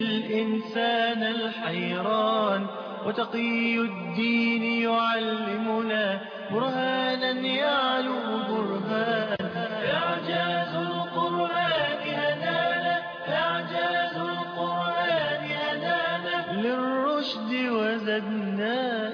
الإنسان الحيران وتقي الدين يعلمنا برهانا يعلو برهانا إعجاز القرآن هدانا إعجاز القرآن هدانا للرشد وزدنا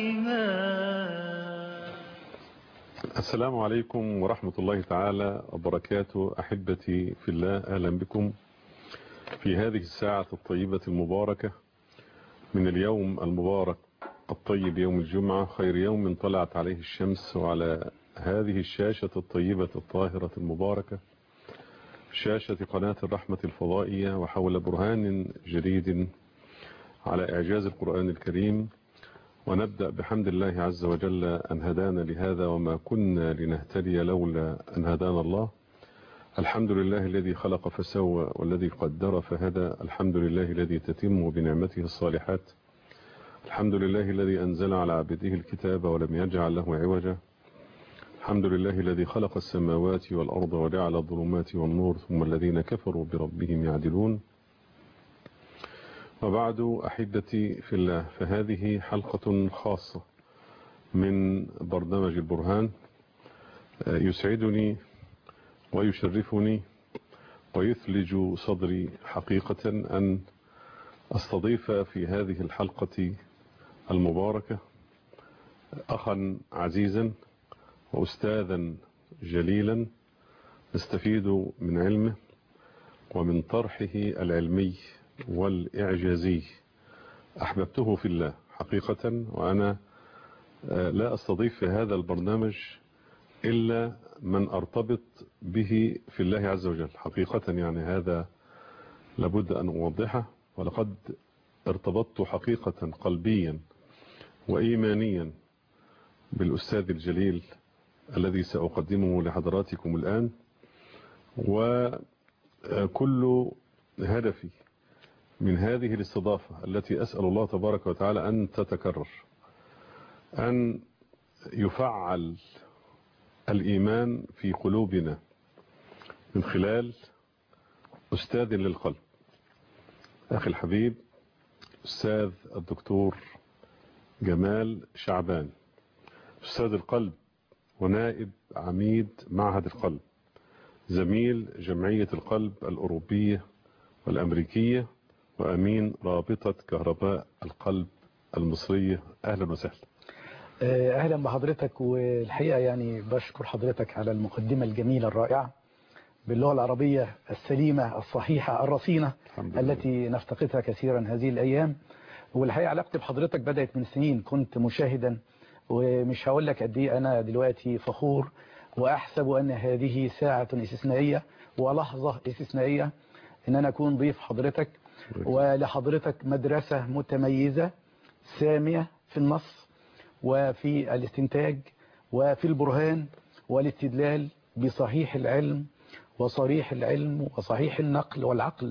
إيمان السلام عليكم ورحمة الله تعالى وبركاته أحبتي في الله أهلا بكم في هذه الساعة الطيبة المباركة من اليوم المبارك الطيب يوم الجمعة خير يوم طلعت عليه الشمس وعلى هذه الشاشة الطيبة الطاهرة المباركة شاشة قناة الرحمة الفضائية وحول برهان جديد على إعجاز القرآن الكريم ونبدأ بحمد الله عز وجل أن هدانا لهذا وما كنا لنهتدي لولا أن هدانا الله الحمد لله الذي خلق فسوى والذي قدر فهدى الحمد لله الذي تتم بنعمته الصالحات الحمد لله الذي أنزل على عبده الكتاب ولم يجعل له عوجا الحمد لله الذي خلق السماوات والأرض وجعل الظلمات والنور ثم الذين كفروا بربهم يعدلون وبعد أحبتي في الله فهذه حلقة خاصة من برنامج البرهان يسعدني ويشرفني ويثلج صدري حقيقة أن أستضيف في هذه الحلقة المباركة أخا عزيزا وأستاذا جليلا نستفيد من علمه ومن طرحه العلمي والإعجازي أحببته في الله حقيقة وأنا لا أستضيف في هذا البرنامج إلا من أرتبط به في الله عز وجل حقيقة يعني هذا لابد أن أوضحه ولقد ارتبطت حقيقة قلبيا وإيمانيا بالأستاذ الجليل الذي سأقدمه لحضراتكم الآن وكل هدفي من هذه الاستضافة التي أسأل الله تبارك وتعالى أن تتكرر أن يفعل الإيمان في قلوبنا من خلال أستاذ للقلب أخي الحبيب أستاذ الدكتور جمال شعبان أستاذ القلب ونائب عميد معهد القلب زميل جمعية القلب الأوروبية والأمريكية وأمين رابطة كهرباء القلب المصرية أهلا وسهلا أهلا بحضرتك والحقيقة يعني بشكر حضرتك على المقدمة الجميلة الرائعة باللغة العربية السليمة الصحيحة الرصينة التي نفتقدها كثيرا هذه الأيام والحقيقة علاقتي بحضرتك بدأت من سنين كنت مشاهدا ومش هقول لك قد ايه أنا دلوقتي فخور وأحسب أن هذه ساعة استثنائية ولحظة استثنائية أن أنا أكون ضيف حضرتك ولحضرتك مدرسة متميزة سامية في النص وفي الاستنتاج وفي البرهان والاستدلال بصحيح العلم وصريح العلم وصحيح النقل والعقل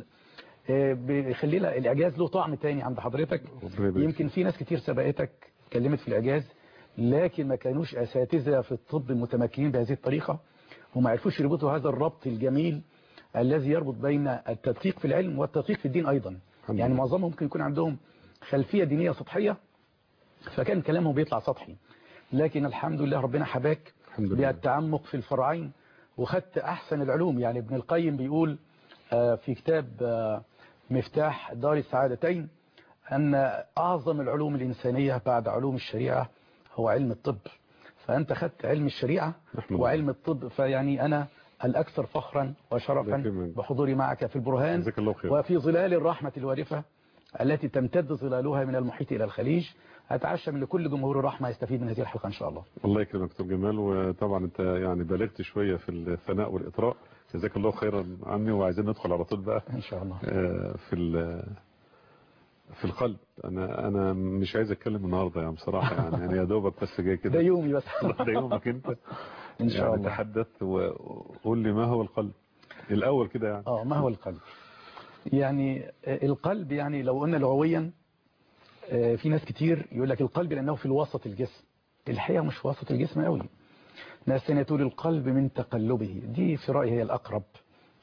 بيخلي لها الإعجاز له طعم تاني عند حضرتك يمكن في ناس كتير سبقتك اتكلمت في الإعجاز لكن ما كانوش أساتذة في الطب متمكنين بهذه الطريقة وما عرفوش يربطوا هذا الربط الجميل الذي يربط بين التدقيق في العلم والتدقيق في الدين أيضا يعني معظمهم ممكن يكون عندهم خلفية دينية سطحية فكان كلامهم بيطلع سطحي لكن الحمد لله ربنا حباك بالتعمق في الفرعين وخدت أحسن العلوم يعني ابن القيم بيقول في كتاب مفتاح دار السعادتين أن أعظم العلوم الإنسانية بعد علوم الشريعة هو علم الطب فأنت خدت علم الشريعة وعلم الطب فيعني أنا الأكثر فخرا وشرفا بحضوري معك في البرهان وفي ظلال الرحمة الوارفة التي تمتد ظلالها من المحيط إلى الخليج أتعشى من كل جمهور الرحمة يستفيد من هذه الحلقة إن شاء الله الله يكرمك دكتور جمال وطبعا أنت يعني بلغت شوية في الثناء والإطراء جزاك الله خيرا عني وعايزين ندخل على طول بقى إن شاء الله في في القلب انا انا مش عايز اتكلم النهارده يعني بصراحه يعني يعني يا دوبك بس جاي كده ده يومي بس ده يومك انت ان شاء يعني الله تحدث وقول لي ما هو القلب الاول كده يعني اه ما هو القلب يعني القلب يعني لو قلنا لغويا في ناس كتير يقول لك القلب لانه في الوسط الجسم الحقيقه مش في وسط الجسم قوي ناس ثانيه تقول القلب من تقلبه دي في رايي هي الاقرب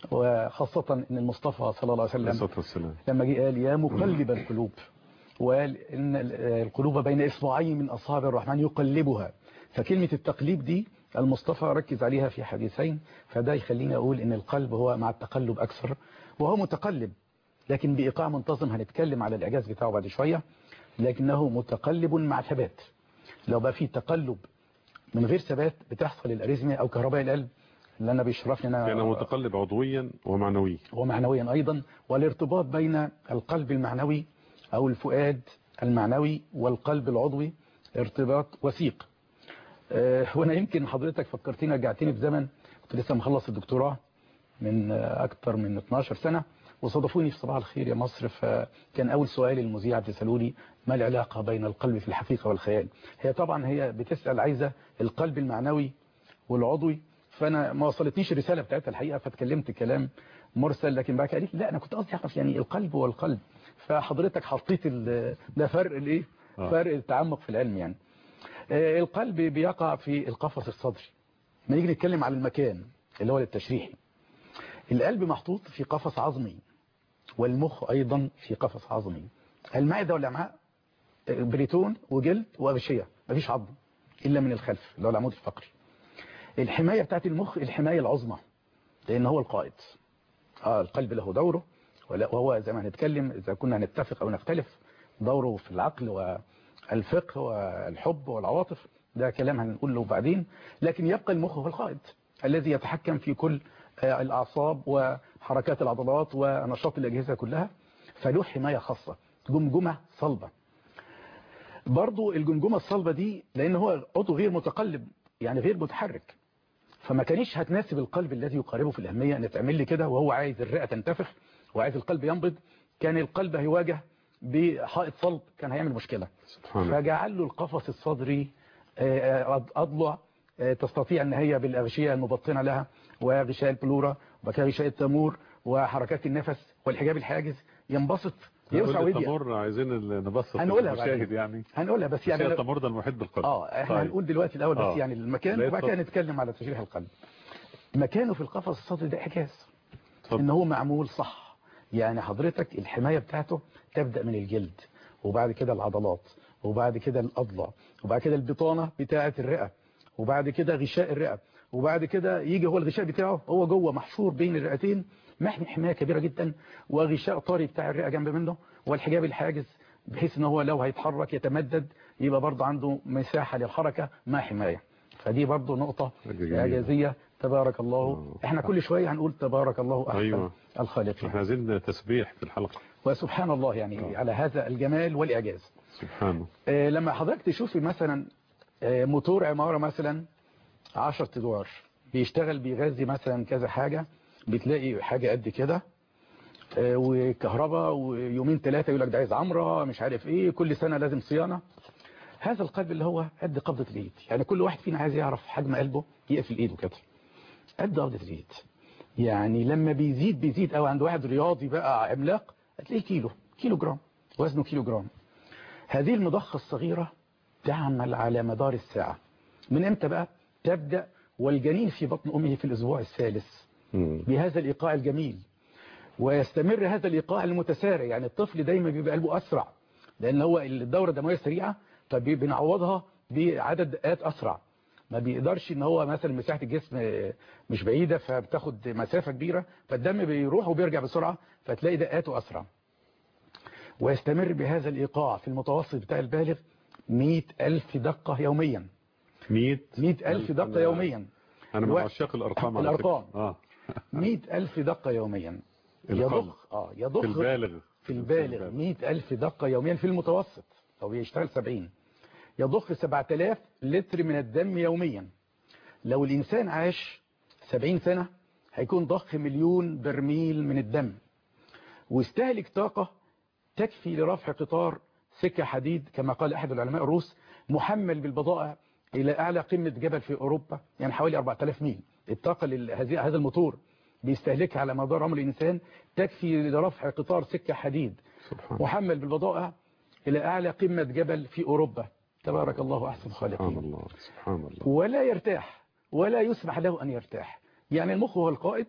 وخاصة ان المصطفى صلى الله عليه وسلم الصلاة والسلام لما جه قال يا مقلب القلوب وقال ان القلوب بين اصبعين من اصابع الرحمن يقلبها فكلمة التقليب دي المصطفى ركز عليها في حديثين فده يخليني اقول ان القلب هو مع التقلب اكثر وهو متقلب لكن بايقاع منتظم هنتكلم على الاعجاز بتاعه بعد شوية لكنه متقلب مع ثبات لو بقى في تقلب من غير ثبات بتحصل الاريزميا او كهرباء القلب اللي انا بيشرفني انا كان متقلب عضويا ومعنويا ومعنويا ايضا والارتباط بين القلب المعنوي او الفؤاد المعنوي والقلب العضوي ارتباط وثيق أه وانا يمكن حضرتك فكرتني رجعتني بزمن كنت لسه مخلص الدكتوراه من اكتر من 12 سنة وصادفوني في صباح الخير يا مصر فكان اول سؤال المذيعة بتسالوا لي ما العلاقة بين القلب في الحقيقة والخيال هي طبعا هي بتسأل عايزة القلب المعنوي والعضوي فانا ما وصلتنيش الرسالة بتاعتها الحقيقة فاتكلمت كلام مرسل لكن بعد كده قالت لا انا كنت قصدي اعرف يعني القلب والقلب فحضرتك حطيت ده فرق الايه فرق التعمق في العلم يعني القلب بيقع في القفص الصدري ما نيجي نتكلم على المكان اللي هو التشريحي القلب محطوط في قفص عظمي والمخ ايضا في قفص عظمي المعدة والامعاء بريتون وجلد وغشية مفيش عظم الا من الخلف اللي هو العمود الفقري الحماية بتاعت المخ الحماية العظمى لان هو القائد اه القلب له دوره وهو زي ما هنتكلم اذا كنا هنتفق او نختلف دوره في العقل والفقه والحب والعواطف ده كلام هنقوله بعدين لكن يبقى المخ هو القائد الذي يتحكم في كل الأعصاب وحركات العضلات ونشاط الأجهزة كلها فله حماية خاصة جمجمة صلبة برضو الجمجمة الصلبة دي لأن هو عضو غير متقلب يعني غير متحرك فما كانش هتناسب القلب الذي يقاربه في الأهمية أن تعمل لي كده وهو عايز الرئة تنتفخ وعايز القلب ينبض كان القلب هيواجه بحائط صلب كان هيعمل مشكلة فجعل له القفص الصدري أضلع تستطيع ان هي بالاغشيه المبطنه لها وغشاء البلورا وبكى غشاء التمور وحركات النفس والحجاب الحاجز ينبسط يوسع ويضيق التمر عايزين نبسط هنقولها المشاهد يعني هنقولها بس يعني التمر ده المحيط بالقلب اه احنا طيب. هنقول دلوقتي الاول بس آه. يعني المكان وبعد كده نتكلم على تشريح القلب مكانه في القفص الصدري ده اعجاز ان هو معمول صح يعني حضرتك الحمايه بتاعته تبدا من الجلد وبعد كده العضلات وبعد كده الاضلاع وبعد كده البطانه بتاعه الرئه وبعد كده غشاء الرئة وبعد كده يجي هو الغشاء بتاعه هو جوه محشور بين الرئتين محمي حماية كبيرة جدا وغشاء طري بتاع الرئة جنب منه والحجاب الحاجز بحيث ان هو لو هيتحرك يتمدد يبقى برضه عنده مساحة للحركة مع حماية فدي برضه نقطة إعجازية تبارك الله احنا كل شوية هنقول تبارك الله أحسن أيوة. الخالقين احنا عايزين تسبيح في الحلقة وسبحان الله يعني أوه. على هذا الجمال والإعجاز سبحانه اه لما حضرتك تشوفي مثلا موتور عمارة مثلا 10 ادوار بيشتغل بيغذي مثلا كذا حاجة بتلاقي حاجة قد كده وكهرباء ويومين ثلاثة يقول لك ده عايز عمرة مش عارف ايه كل سنة لازم صيانة هذا القلب اللي هو قد قبضة الايد يعني كل واحد فينا عايز يعرف حجم قلبه يقفل ايده كده قد قبضة الايد يعني لما بيزيد بيزيد او عند واحد رياضي بقى عملاق هتلاقيه كيلو كيلو جرام وزنه كيلو جرام هذه المضخة الصغيرة تعمل على مدار الساعة من امتى بقى تبدأ والجنين في بطن أمه في الأسبوع الثالث بهذا الإيقاع الجميل ويستمر هذا الإيقاع المتسارع يعني الطفل دايما بيبقى قلبه أسرع لأن هو الدورة الدموية سريعة فبنعوضها بعدد دقات أسرع ما بيقدرش ان هو مثلا مساحة الجسم مش بعيدة فبتاخد مسافة كبيرة فالدم بيروح وبيرجع بسرعة فتلاقي دقاته أسرع ويستمر بهذا الإيقاع في المتوسط بتاع البالغ مئة ألف دقة يوميا مئة مئة ألف دقة يوميا أنا من عشاق الأرقام على الأرقام آه. مئة ألف دقة يوميا يضخ آه يضخ في البالغ في البالغ مئة ألف دقة يوميا في المتوسط أو بيشتغل سبعين يضخ سبعة آلاف لتر من الدم يوميا لو الإنسان عاش سبعين سنة هيكون ضخ مليون برميل من الدم واستهلك طاقة تكفي لرفع قطار سكة حديد كما قال أحد العلماء الروس محمل بالبضائع إلى أعلى قمة جبل في أوروبا يعني حوالي 4000 ميل الطاقة هذا الموتور بيستهلكها على مدار عمر الإنسان تكفي لرفع قطار سكة حديد سبحان محمل بالبضائع إلى أعلى قمة جبل في أوروبا تبارك الله أحسن سبحان الخالقين الله سبحان الله ولا يرتاح ولا يسمح له أن يرتاح يعني المخ هو القائد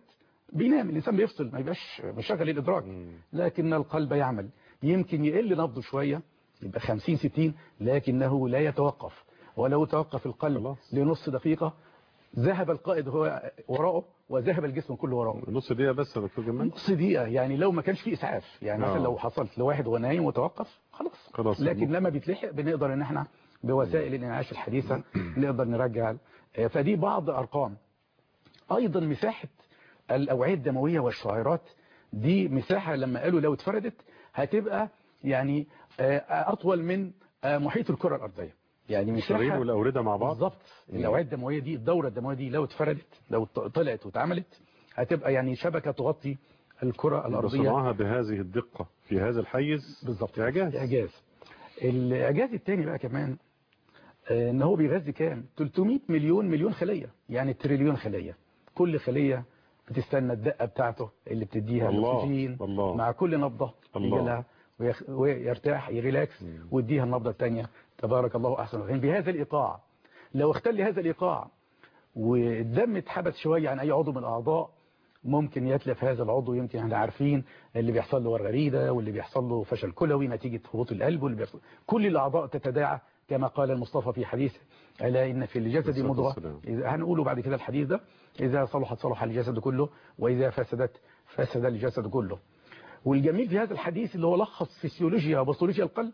بينام الانسان بيفصل ما يبقاش مشغل الادراك لكن القلب يعمل يمكن يقل نبضه شويه يبقى 50 60 لكنه لا يتوقف ولو توقف القلب خلاص. لنص دقيقه ذهب القائد هو وراءه وذهب الجسم كله وراءه نص دقيقة بس يا دكتور جمال نص دقيقة يعني لو ما كانش فيه إسعاف يعني آه. مثلا لو حصلت لواحد وهو نايم وتوقف خلاص خلاص. لكن لما بيتلحق بنقدر ان احنا بوسائل الانعاش الحديثة نقدر نرجع آه، فدي بعض أرقام أيضا مساحة الأوعية الدموية والشعيرات دي مساحة لما قالوا لو اتفردت هتبقى يعني آه، أطول من آه، محيط الكرة الأرضية يعني الشرايين مساحة والأوردة مع بعض بالظبط الاوعيه الدمويه دي الدوره الدمويه دي لو اتفردت لو ط- طلعت واتعملت هتبقى يعني شبكه تغطي الكره الارضيه بصنعها بهذه الدقة في هذا الحيز بالظبط إعجاز اعجاز الاعجاز الثاني بقى كمان آه، ان هو بيغذي كام 300 مليون مليون خليه يعني تريليون خليه كل خليه بتستنى الدقه بتاعته اللي بتديها الله، الاكسجين الله. مع كل نبضه الله. يجي لها ويخ- ويرتاح يريلاكس ويديها النبضه الثانيه تبارك الله احسن الراحمين بهذا الايقاع لو اختل هذا الايقاع والدم اتحبس شويه عن اي عضو من الاعضاء ممكن يتلف هذا العضو يمكن احنا عارفين اللي بيحصل له ورغريده واللي بيحصل له فشل كلوي نتيجه هبوط القلب واللي بيحصل كل الاعضاء تتداعى كما قال المصطفى في حديثه الا ان في الجسد الصلاة مضغه والسلام. إذا هنقوله بعد كده الحديث ده اذا صلحت صلح الجسد كله واذا فسدت فسد الجسد كله والجميل في هذا الحديث اللي هو لخص فسيولوجيا وباثولوجيا القلب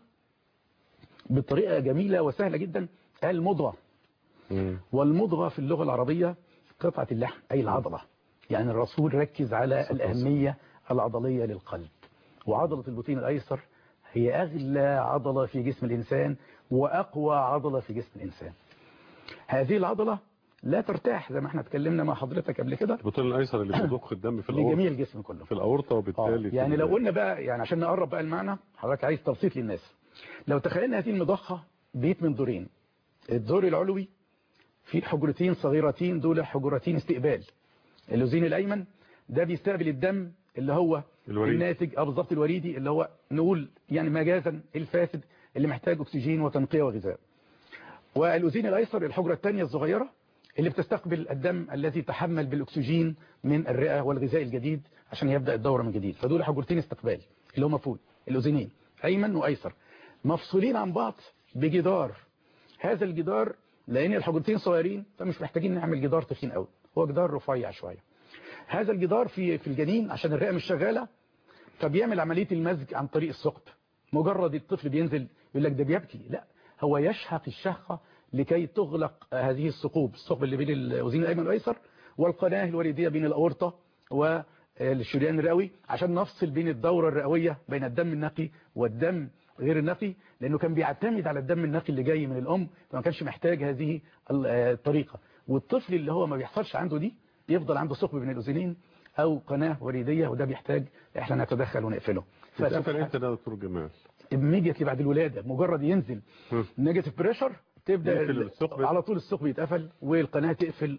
بطريقه جميله وسهله جدا قال مضغه مم. والمضغة في اللغة العربية قطعة اللحم أي العضلة يعني الرسول ركز على الأهمية العضلية للقلب وعضلة البطين الأيسر هي أغلى عضلة في جسم الإنسان وأقوى عضلة في جسم الإنسان هذه العضلة لا ترتاح زي ما احنا اتكلمنا مع حضرتك قبل كده البطين الأيسر اللي بيضخ الدم في الأورطة لجميع الجسم كله في الأورطة آه، وبالتالي في يعني ال- لو قلنا بقى يعني عشان نقرب بقى المعنى حضرتك عايز تبسيط للناس لو تخيلنا هذه المضخة بيت من دورين الدور العلوي في حجرتين صغيرتين دول حجرتين استقبال اللوزين الأيمن ده بيستقبل الدم اللي هو الوريد. الناتج اه بالظبط الوريدي اللي هو نقول يعني مجازا الفاسد اللي محتاج أكسجين وتنقية وغذاء والأذين الأيسر الحجرة الثانية الصغيرة اللي بتستقبل الدم الذي تحمل بالأكسجين من الرئة والغذاء الجديد عشان يبدأ الدورة من جديد فدول حجرتين استقبال اللي هم فوق الأذنين أيمن وأيسر مفصولين عن بعض بجدار هذا الجدار لأن الحجرتين صغيرين فمش محتاجين نعمل جدار تخين قوي هو جدار رفيع شوية هذا الجدار في في الجنين عشان الرئة مش شغالة فبيعمل عملية المزج عن طريق الثقب مجرد الطفل بينزل يقول لك ده بيبكي لا هو يشهق الشهقة لكي تغلق هذه الثقوب الثقب اللي بين الأذين الأيمن والأيسر والقناة الوريدية بين الأورطة والشريان الرئوي عشان نفصل بين الدورة الرئوية بين الدم النقي والدم غير النقي لأنه كان بيعتمد على الدم النقي اللي جاي من الأم فما كانش محتاج هذه الطريقة والطفل اللي هو ما بيحصلش عنده دي يفضل عنده ثقب بين الأذنين أو قناة وريدية وده بيحتاج احنا نتدخل ونقفله بتقفل امتى ده يا دكتور جمال immediately بعد الولادة مجرد ينزل مم. نيجاتيف بريشر تبدأ يقفل ال- الثقب. على طول الثقب يتقفل والقناة تقفل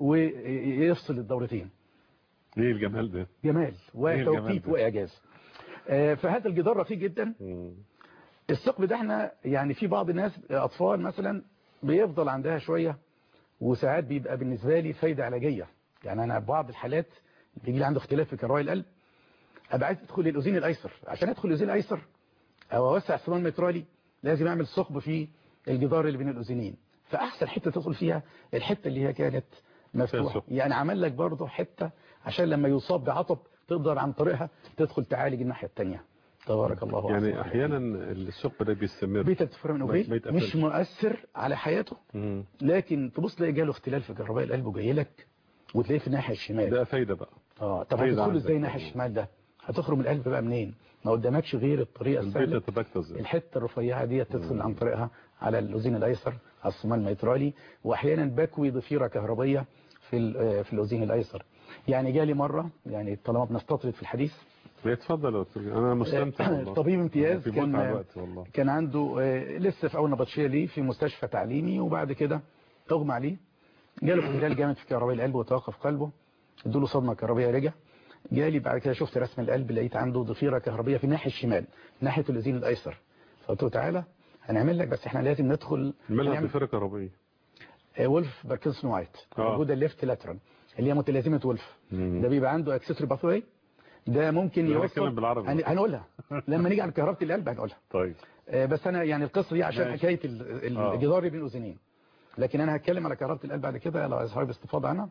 ويفصل الدورتين ليه الجمال ده جمال الجمال وتوقيت ده؟ وإعجاز آه، فهذا الجدار رفيع جدا مم. الثقب ده احنا يعني في بعض الناس أطفال مثلا بيفضل عندها شوية وساعات بيبقى بالنسبة لي فايدة علاجية يعني أنا بعض الحالات بيجي لي عنده اختلاف في كراي القلب أبقى عايز أدخل الأذين الأيسر عشان أدخل الأذين الأيسر أو أوسع الصمام المترالي لازم أعمل ثقب في الجدار اللي بين الأذنين فأحسن حتة تدخل فيها الحتة اللي هي كانت مفتوحة ثقب. يعني عمل لك برضه حتة عشان لما يصاب بعطب تقدر عن طريقها تدخل تعالج الناحية التانية تبارك الله يعني أحسن احيانا الثقب ده بيستمر بيتا تفرم ما نوبيل يتقفلش. مش مؤثر على حياته مم. لكن تبص تلاقي جاله اختلال في كهرباء القلب وجاي لك وتلاقيه في الناحية الشمال ده فايدة بقى اه طب فايدة هتدخله عندك. ازاي الناحية الشمال ده هتخرج من القلب بقى منين ما قدامكش غير الطريقة البيت السهلة يتبكت ازاي الحته الرفيعه دي تدخل عن طريقها على الاذين الايسر على الصمام الميترالي واحيانا بكوي ضفيره كهربيه في ال- آه، في الاذين الايسر يعني جالي مره يعني طالما بنستطرد في الحديث اتفضل يا دكتور انا مستمتع والله طبيب امتياز في كان متعة الوقت والله كان عنده آه، لسه في اول نبطشيه ليه في مستشفى تعليمي وبعد كده اغمى عليه جاله اختلال جامد في كهرباء القلب وتوقف قلبه ادوا له صدمه كهربيه رجع جالي بعد كده شفت رسم القلب لقيت عنده ضفيره كهربيه في الناحيه الشمال ناحيه الاذين الايسر فقلت له تعالى هنعمل لك بس احنا لازم ندخل مالها هنعمل- ضفيرة كهربية آه، وولف باركنسون وايت آه. موجوده الليفت لاترال اللي هي متلازمه ولف مم. ده بيبقى عنده اكسسوري باثوي ده ممكن لا، يوصل نتكلم بالعربي. هن- هنقولها لما نيجي على كهربة القلب هنقولها طيب آه، بس انا يعني القصه دي عشان ماشي. حكايه ال- ال- آه. الجدار بين الاذنين لكن انا هتكلم على كهربة القلب بعد كده لو عايز حابب استفاضه عنها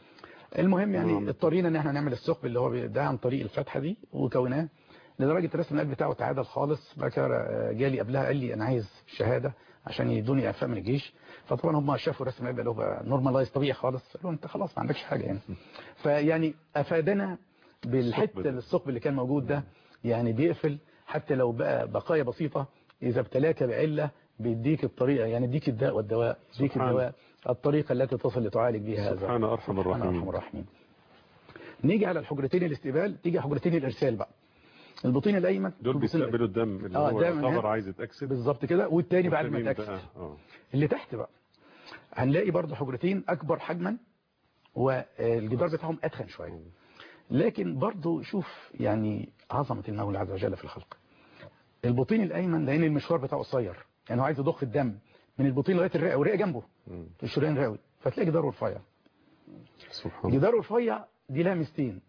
المهم يعني نعم. اضطرينا ان احنا نعمل الثقب اللي هو بي- ده عن طريق الفتحه دي وكوناه لدرجه رسم القلب بتاعه تعادل خالص بقى كده جالي قبلها قال لي انا عايز شهاده عشان يدوني اعفاء من الجيش فطبعا هم شافوا رسم القلب اللي هو نورمالايز طبيعي خالص قالوا انت خلاص ما عندكش حاجه يعني فيعني افادنا الثقب بالحته ده. الثقب اللي كان موجود ده يعني بيقفل حتى لو بقى بقايا بسيطه اذا ابتلاك بعله بيديك الطريقه يعني يديك الداء والدواء يديك سبحان. الدواء الطريقه التي تصل لتعالج بها هذا سبحان أرحم سبحان الراحمين. أرحم الراحمين نيجي على الحجرتين الاستقبال تيجي حجرتين الارسال بقى البطين الايمن دول والبطين بيستقبلوا الدم اللي آه، هو ده من يعتبر هنا. عايز يتأكسد بالظبط كده والتاني بعد ما والتانيين يتاكسد بقى، اه اللي تحت بقى هنلاقي برضو حجرتين اكبر حجما والجدار بتاعهم اتخن شويه لكن برضو شوف يعني عظمه المولى عز وجل في الخلق البطين الايمن لان المشوار بتاعه قصير يعني هو عايز يضخ الدم من البطين لغايه الرئه والرئه جنبه مم. الشريان الرئوي فتلاقي جداره رفيع سبحان الله جداره رفيع دي لها ميزتين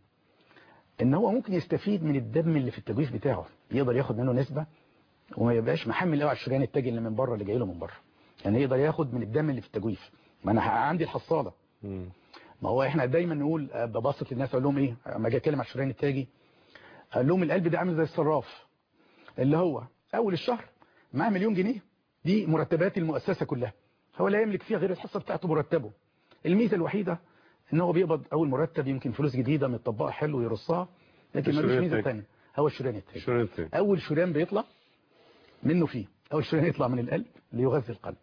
ان هو ممكن يستفيد من الدم اللي في التجويف بتاعه يقدر ياخد منه نسبة وما يبقاش محمل قوي على الشريان التاجي اللي من بره اللي جاي له من بره يعني يقدر ياخد من الدم اللي في التجويف ما انا عندي الحصاله مم. ما هو احنا دايما نقول آه، ببسط للناس اقول لهم ايه اما اجي اتكلم على الشريان التاجي اقول لهم القلب ده عامل زي الصراف اللي هو اول الشهر معاه مليون جنيه دي مرتبات المؤسسه كلها هو لا يملك فيها غير الحصه بتاعته مرتبه الميزه الوحيده ان هو بيقبض اول مرتب يمكن فلوس جديده متطبقه حلو يرصها لكن ملوش الشريان ميزه التاجي. ثانيه هو الشريان التاجي شو انت اول شريان بيطلع منه فيه اول شريان يطلع من القلب ليغذي القلب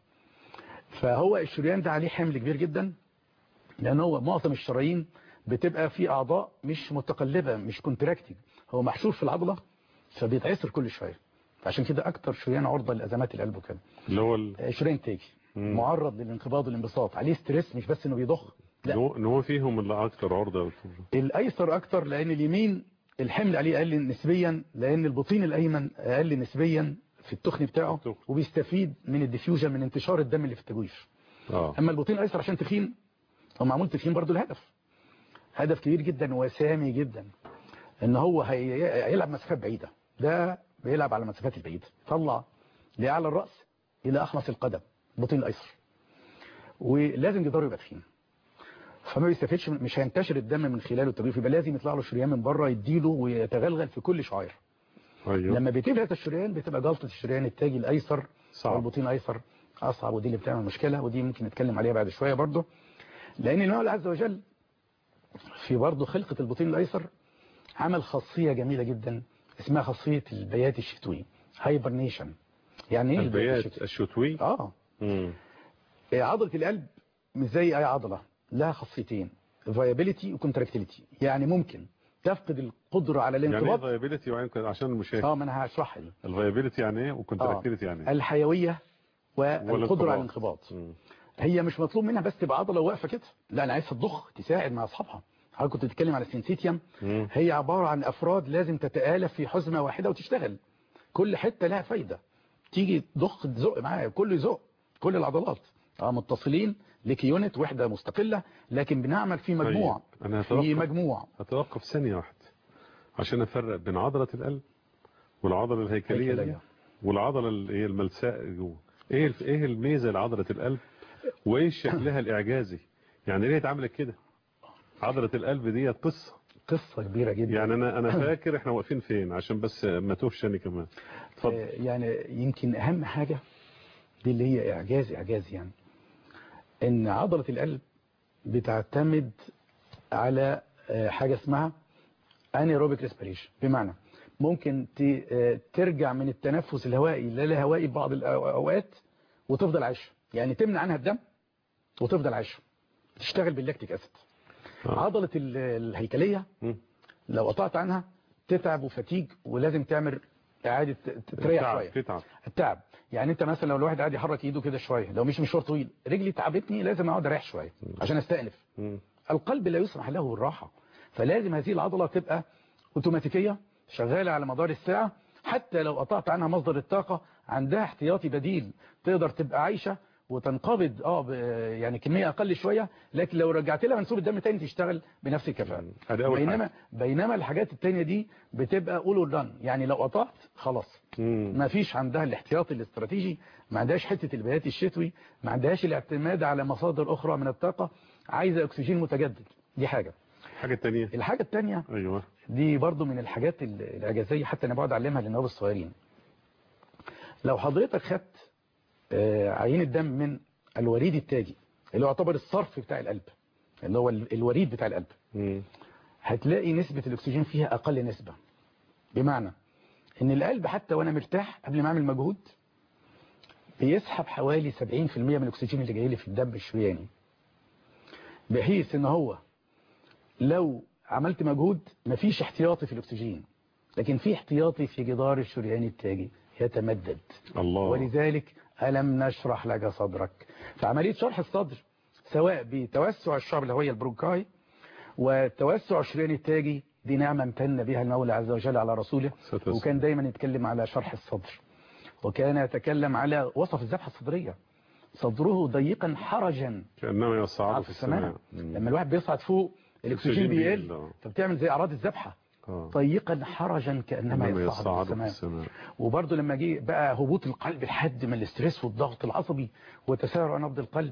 فهو الشريان ده عليه حمل كبير جدا لان هو معظم الشرايين بتبقى في اعضاء مش متقلبه مش كونتراكتنج هو محشور في العضله فبيتعسر كل شويه فعشان كده اكتر شريان عرضه لازمات القلب وكده اللي هو ال- آه، شريان تاجي مم. معرض للانقباض والانبساط عليه ستريس مش بس انه بيضخ لا إن هو- ان هو فيهم اللي اكتر عرضه الايسر اكتر لان اليمين الحمل عليه اقل نسبيا لان البطين الايمن اقل نسبيا في التخن بتاعه التخن. وبيستفيد من الديفيوجن من انتشار الدم اللي في التجويف اه اما البطين الايسر عشان تخين هو معمول تخين برضو الهدف هدف كبير جدا وسامي جدا ان هو هي- هيلعب مسافات بعيده ده بيلعب على المسافات البعيده طلع لاعلى الراس الى اخمص القدم البطين الايسر ولازم جداره يبقى تخين فما بيستفيدش من- مش هينتشر الدم من خلاله التجويف يبقى لازم يطلع له شريان من بره يديله ويتغلغل في كل شعير ايوه لما بيتم هذا الشريان بتبقى جلطه الشريان التاجي الايسر صعب. او البطين الايسر اصعب ودي اللي بتعمل مشكله ودي ممكن نتكلم عليها بعد شويه برضه لان المولى عز وجل في برضه خلقه البطين الايسر عمل خاصيه جميله جدا اسمها خاصيه البيات الشتوي هايبرنيشن يعني ايه البيات الشتوي؟ الشتوي اه مم. إيه، عضله القلب مش زي اي عضله لها خاصيتين فايابيليتي وكونتراكتيليتي يعني ممكن تفقد القدره على يعني ايه الانقباض فايبيليتي وعين عشان المشاهد اه ما انا هشرحها دي الفايبيليتي يعني ايه وكونتراكتيليتي يعني ايه الحيويه والقدره والانقباض. على الانقباض مم. هي مش مطلوب منها بس تبقى عضله واقفه كده لا انا عايزها تضخ تساعد مع اصحابها حضرتك كنت بتتكلم على السنسيتيوم مم. هي عباره عن افراد لازم تتالف في حزمه واحده وتشتغل كل حته لها فايده تيجي تضخ تزق معاها كله يزق كل العضلات اه متصلين لك يونت وحده مستقله لكن بنعمل في مجموع طيب. انا في هتوقف مجموع هتوقف ثانيه واحده عشان افرق بين عضله القلب والعضله الهيكليه دي هيكلية. والعضله اللي هي الملساء جوه ايه الف- ايه الميزه لعضله القلب وايه شكلها الاعجازي يعني ليه اتعملت كده عضله القلب دي قصه قصه كبيره جدا يعني انا انا فاكر احنا واقفين فين عشان بس ما توهش انا كمان اتفضل آه، يعني يمكن اهم حاجة دي اللي هي اعجاز اعجاز يعني ان عضلة القلب بتعتمد على آه، حاجة اسمها انيروبيك ريسبيريشن بمعنى ممكن ت- آه، ترجع من التنفس الهوائي لا الهوائي بعض الاوقات وتفضل عايشه يعني تمنع عنها الدم وتفضل عايشه تشتغل باللاكتيك اسيد آه. عضلة ال- الهيكلية مم. لو قطعت عنها تتعب وفتيج ولازم تعمل اعاده ت- تريح تتعب شويه تتعب التعب يعني انت مثلا لو الواحد قاعد يحرك ايده كده شويه لو مش مشوار طويل رجلي تعبتني لازم اقعد اريح شويه عشان استأنف مم. القلب لا يسمح له بالراحه فلازم هذه العضله تبقى اوتوماتيكيه شغاله على مدار الساعه حتى لو قطعت عنها مصدر الطاقه عندها احتياطي بديل تقدر تبقى عايشه وتنقبض اه ب- يعني كميه اقل شويه لكن لو رجعت لها منسوب الدم تاني تشتغل بنفس الكفاءه مم. ادي اول بينما حاجه بينما الحاجات التانية دي بتبقى اول دان يعني لو قطعت خلاص مم. ما فيش عندها الاحتياطي الاستراتيجي ما عندهاش حته البيات الشتوي ما عندهاش الاعتماد على مصادر اخرى من الطاقه عايزه اكسجين متجدد دي حاجه الحاجه الثانيه الحاجه الثانيه ايوه دي برضو من الحاجات ال- الاعجازيه حتى انا بقعد اعلمها للنواب الصغيرين لو حضرتك خدت آه، عينه دم من الوريد التاجي اللي هو يعتبر الصرف بتاع القلب اللي هو ال- الوريد بتاع القلب مم. هتلاقي نسبة الأكسجين فيها أقل نسبة بمعنى إن القلب حتى وأنا مرتاح قبل ما أعمل مجهود بيسحب حوالي 70% من الأكسجين اللي جاي لي في الدم الشرياني بحيث إن هو لو عملت مجهود مفيش احتياطي في الأكسجين لكن في احتياطي في جدار الشريان التاجي يتمدد الله ولذلك ألم نشرح لك صدرك فعملية شرح الصدر سواء بتوسع الشعب الهوية البرونكاي وتوسع الشريان التاجي دي نعمة امتن بها المولى عز وجل على رسوله ستسلم. وكان دايما يتكلم على شرح الصدر وكان يتكلم على وصف الذبحة الصدرية صدره ضيقا حرجا كانما يصعد على في السماء لما الواحد بيصعد فوق الاكسجين الأكسجين بيقل، بيقل آه. فبتعمل زي اعراض الذبحة آه. ضيقا حرجا كانما كانما يصعد يصعد في في السماء السماء وبرضه لما جه بقى هبوط القلب لحد من الاسترس والضغط العصبي وتسارع نبض القلب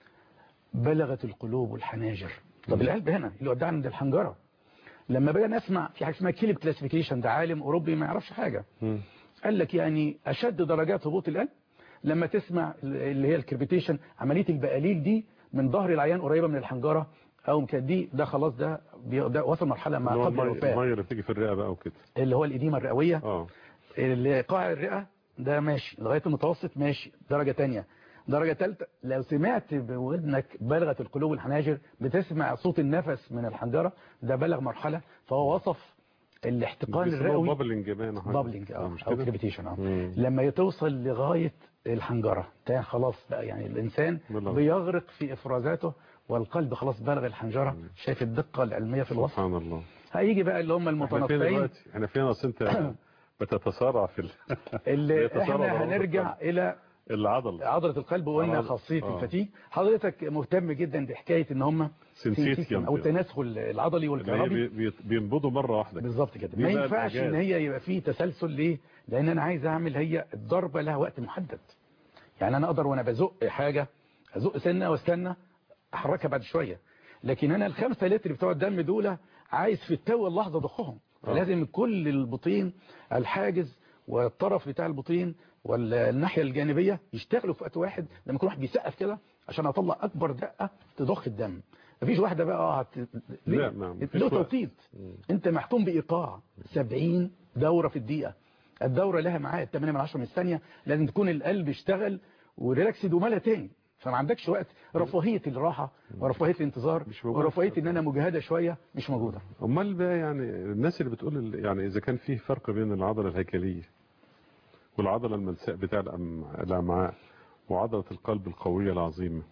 بلغت القلوب والحناجر طب القلب هنا اللي ودعنا عند الحنجره لما بدأنا نسمع في حاجه اسمها كيلب كلاسيفيكيشن ده عالم اوروبي ما يعرفش حاجه مم. قال لك يعني اشد درجات هبوط القلب لما تسمع اللي هي الكربيتيشن عمليه البقاليل دي من ظهر العيان قريبه من الحنجره او كانت دي ده خلاص ده, بي- ده وصل مرحله ما اللي هو قبل المي الوفاه المي اللي بتيجي في الرئه بقى وكده اللي هو الاديمه الرئويه اه اللي قاع الرئة ده ماشي لغاية المتوسط ماشي درجة تانية درجة تالتة لو سمعت بودنك بلغت القلوب والحناجر بتسمع صوت النفس من الحنجرة ده بلغ مرحلة فهو وصف الاحتقان الرئوي بابلنج باين حاجه بابلينج آه، اه مش او كده كريبيتيشن اه مم. لما توصل لغاية الحنجرة ده خلاص بقى يعني الإنسان بلغ. بيغرق في إفرازاته والقلب خلاص بلغ الحنجرة شايف الدقة العلمية في الوصف سبحان الله هيجي بقى اللي هم احنا فين المتنطعين دلوقتي احنا فين اصل انت بتتسارع في ال- اللي بيتسارع احنا ضربات هنرجع القلب. الى العضله عضلة القلب وقلنا عضلة. خاصية آه. الفتيج حضرتك مهتم جدا بحكاية ان هم سنسيتيوم او التناسخ العضلي اللي هي والكهربي بي- بي- بينبضوا مره واحده بالظبط كده دي ما بقى ينفعش الإعجاز. ان هي يبقى فيه تسلسل ليه لان انا عايز اعمل هي الضربة لها وقت محدد يعني انا اقدر وانا بزق حاجة ازق سنة واستنى احركها بعد شوية لكن انا الخمسة لتر بتوع الدم دول عايز في التو اللحظة ضخهم فلازم كل البطين الحاجز والطرف بتاع البطين والناحية الجانبية يشتغلوا في وقت واحد لما يكون واحد بيسقف كده عشان اطلع اكبر دقة تضخ الدم مفيش واحدة بقى اه هت... لا، ما- مفيش له وقت. توقيت انت محكوم بايقاع 70 دورة في الدقيقة الدورة لها معاد 8 من 10 من الثانية لازم تكون القلب اشتغل وريلاكسد ومالها تاني فما عندكش وقت رفاهية الراحة ورفاهية الانتظار مش موجودة. ورفاهية ان انا مجهدة شوية مش موجودة امال بقى يعني الناس اللي بتقول ال- يعني اذا كان فيه فرق بين العضله الهيكليه والعضله الملساء بتاع الأم- الامعاء وعضله القلب القويه العظيمه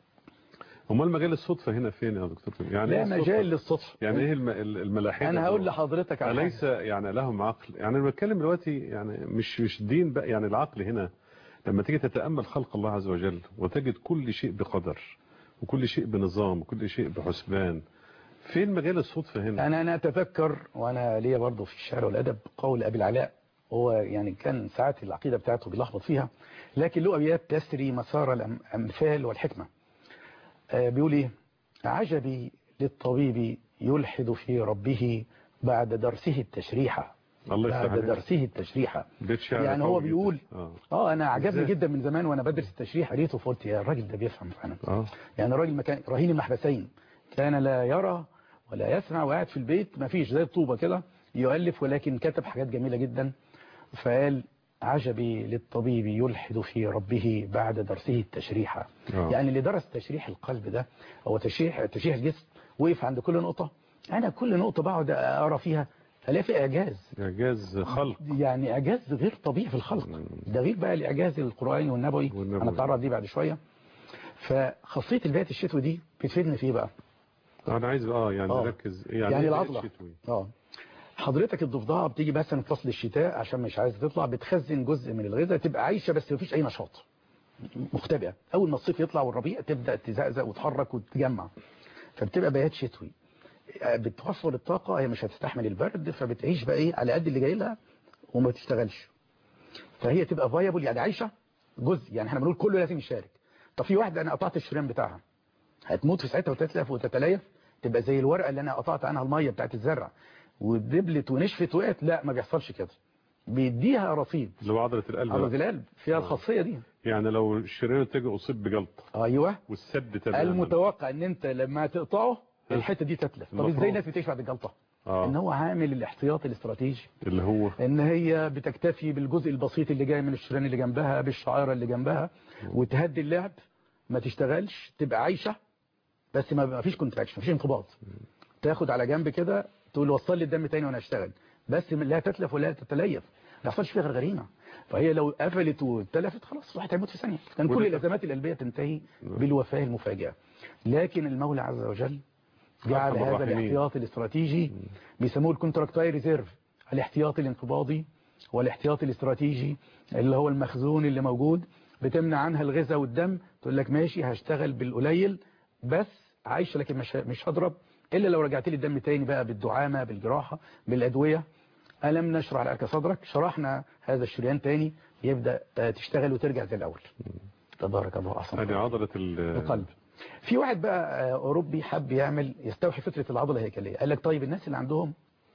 امال مجال الصدفه هنا فين يا دكتور يعني لا إيه الصدفة؟ مجال للصدفة يعني ايه الم- ال- الملاحده انا هقول دول؟ لحضرتك على أليس حاجة. يعني لهم عقل يعني انا بتكلم دلوقتي يعني مش مش دين بقى يعني العقل هنا لما تيجي تتأمل خلق الله عز وجل وتجد كل شيء بقدر وكل شيء بنظام وكل شيء بحسبان فين مجال الصدفة هنا انا انا اتذكر وانا ليا برضه في الشعر والادب قول ابي العلاء هو يعني كان ساعات العقيدة بتاعته بيلخبط فيها لكن له ابيات تسري مسار الامثال والحكمة آه، بيقول ايه عجبي للطبيب يلحد في ربه بعد درسه التشريحة الله يفتح بعد عليك درسه التشريحة بيت شعر يعني هو قوي بيقول جدا. اه اه انا عجبني إزاي؟ جدا من زمان وانا بدرس التشريح قريته فقلت يا الراجل ده بيفهم فعلا اه يعني الراجل ما كان رهين المحبسين كان لا يرى ولا يسمع وقاعد في البيت ما فيش زي الطوبة كده يؤلف ولكن كتب حاجات جميلة جدا فقال عجبي للطبيب يلحد في ربه بعد درسه التشريح آه. يعني اللي درس تشريح القلب ده هو تشريح تشريح الجسم وقف عند كل نقطة أنا كل نقطة بقعد أقرأ فيها ألاقي في إعجاز اعجاز خلق يعني إعجاز غير طبيعي في الخلق ده غير بقى الإعجاز القرآني والنبوي والنبوي. هنتعرض ليه بعد شوية فخاصية البيت الشتوي دي بتفيدني في إيه بقى انا عايز اه يعني آه. نركز يعني, يعني, يعني إيه العضلة شتوي؟ اه حضرتك الضفدعة بتيجي مثلا في فصل الشتاء عشان مش عايزة تطلع بتخزن جزء من الغذاء تبقى عايشة بس مفيش أي نشاط مختبئه اول ما الصيف يطلع والربيع تبدا تزقزق وتحرك وتتجمع فبتبقى بيات شتوي بتوفر الطاقه هي مش هتستحمل البرد فبتعيش بقى ايه على قد اللي جاي لها وما تشتغلش فهي تبقى فايبل يعني عايشه جزء يعني احنا بنقول كله لازم يشارك طب في واحده انا قطعت الشريان بتاعها هتموت في ساعتها وتتلف وتتليف تبقى زي الورقه اللي انا قطعت عنها الميه بتاعت الزرع ودبلت ونشفت وقعت لا ما بيحصلش كده بيديها رصيد اللي هو عضله القلب عضله بقى. القلب فيها الخاصيه دي يعني لو الشريان التاجي اصيب بجلطه ايوه والسد تماما المتوقع ان انت لما تقطعه الحته دي تتلف طب المفروض. ازاي الناس بتعيش بعد الجلطه اه ان هو عامل الاحتياطي الاستراتيجي اللي هو ان هي بتكتفي بالجزء البسيط اللي جاي من الشريان اللي جنبها بالشعيره اللي جنبها وتهدي اللعب ما تشتغلش تبقى عايشه بس ما ما فيش كونتراكشن ما فيش انقباض تاخد على جنب كده تقول وصل لي الدم تاني وانا اشتغل بس لا تتلف ولا تتليف ما يحصلش فيها غرغرينه فهي لو قفلت واتلفت خلاص الواحد هيموت في ثانيه كان كل ودي- الازمات القلبيه تنتهي بالوفاه المفاجئه لكن المولى عز وجل جعل أرحم هذا الراحمين. الاحتياط الاستراتيجي بيسموه الكونتراكتاي ريزيرف الاحتياطي الانقباضي والاحتياطي الاستراتيجي اللي هو المخزون اللي موجود بتمنع عنها الغذاء والدم تقول لك ماشي هشتغل بالقليل بس عايشه لكن مش مش هضرب الا لو رجعت لي الدم تاني بقى بالدعامه بالجراحه بالادويه الم نشرح لك صدرك شرحنا هذا الشريان تاني يبدا آه، تشتغل وترجع زي الاول تبارك الله احسن ادي عضله ال- القلب في واحد بقى آه، اوروبي حب يعمل يستوحي فكره العضله الهيكليه قال لك طيب الناس اللي عندهم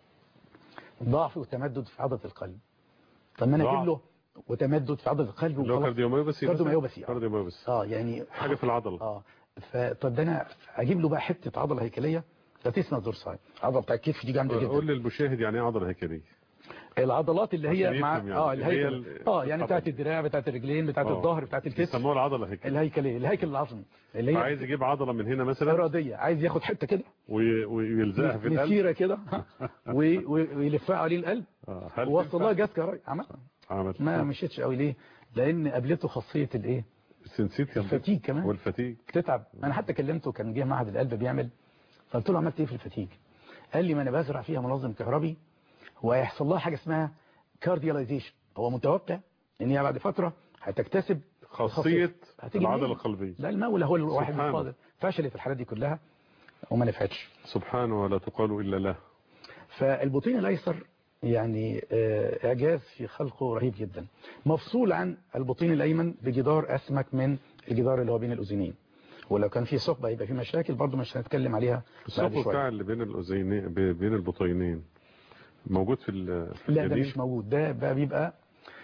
ضعف وتمدد في عضله القلب طب ما انا ضعف. اجيب له وتمدد في عضله القلب اللي هو وخلاص. كارديوميوباثي كارديوميوباثي، آه. كارديوميوباثي اه يعني حاجه في العضله اه فطب ده انا اجيب له بقى حته عضله هيكليه لاتيسنا دورساي العضله بتاع الكتف دي جامده قول جدا للمشاهد يعني ايه عضله هيكليه العضلات اللي عشان هي مع يفهم يعني. اه اللي هي الهيكل ال- اه يعني العضلة. بتاعت الدراع بتاعت الرجلين بتاعت آه. الظهر بتاعت الكتف بيسموها العضله هيكليه الهيكليه الهيكل العظمي اللي هي عايز يجيب عضله من هنا مثلا اراديه عايز ياخد حته كده وي- ويلزقها في القلب مسيره كده و- و- ويلفها عليه القلب آه، هل ووصل تنفع؟ لها جاز كهربائي عملها عمل ما مشيتش قوي ليه لان قابلته خاصيه الايه السنسيتيا الفتيج كمان والفتيج تتعب انا حتى كلمته كان جه معهد القلب بيعمل فقلت له عملت ايه في الفتيج قال لي ما انا بزرع فيها منظم كهربي وهيحصل لها حاجه اسمها كاردياليزيشن هو متوقع ان هي بعد فتره هتكتسب خاصيه هتيجي العضله منين؟ القلبيه لا المولى هو الواحد سبحانه. الفاضل فشلت الحالات دي كلها وما نفعتش سبحانه ولا تقال الا له فالبطين الايسر يعني آه، اعجاز في خلقه رهيب جدا مفصول عن البطين الايمن بجدار اسمك من الجدار اللي هو بين الاذنين ولو كان في ثقب هيبقى في مشاكل برضه مش هنتكلم عليها بعد الثقب شويه بتاع اللي بين الاذينين ب- بين البطينين موجود في ال- في لا ده الجليد؟ مش موجود ده بقى بيبقى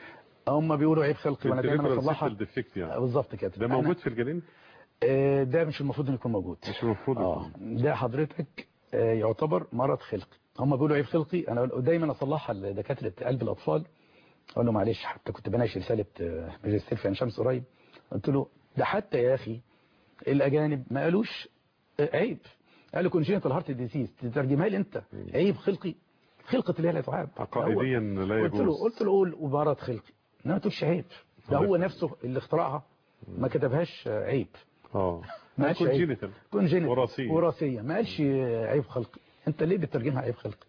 هم بيقولوا عيب خلقي وانا دايما اصلحها ديفكت يعني بالظبط كده ده أنا- موجود في الجليد آه، ده مش المفروض انه يكون موجود مش المفروض اه يكون. ده حضرتك آه، يعتبر مرض خلقي هم بيقولوا عيب خلقي انا دايما اصلحها لدكاتره قلب الاطفال اقول له معلش حتى كنت بناقش رساله آه، ماجستير في عين شمس قريب قلت له ده حتى يا اخي الاجانب ما قالوش آه، عيب قالوا كونجينيتال هارت ديزيز تترجمها لي انت عيب خلقي خلقه الله لا تعاب عقائديا لا قلت له يجوز قلت له قول ومرض خلقي انما ما تقولش عيب ده هو نفسه اللي اخترعها ما كتبهاش آه، عيب اه ما قالش عيب. كونجينيتال كونجينيتال وراثية. وراثية ما قالش عيب خلقي انت ليه بتترجمها عيب خلقي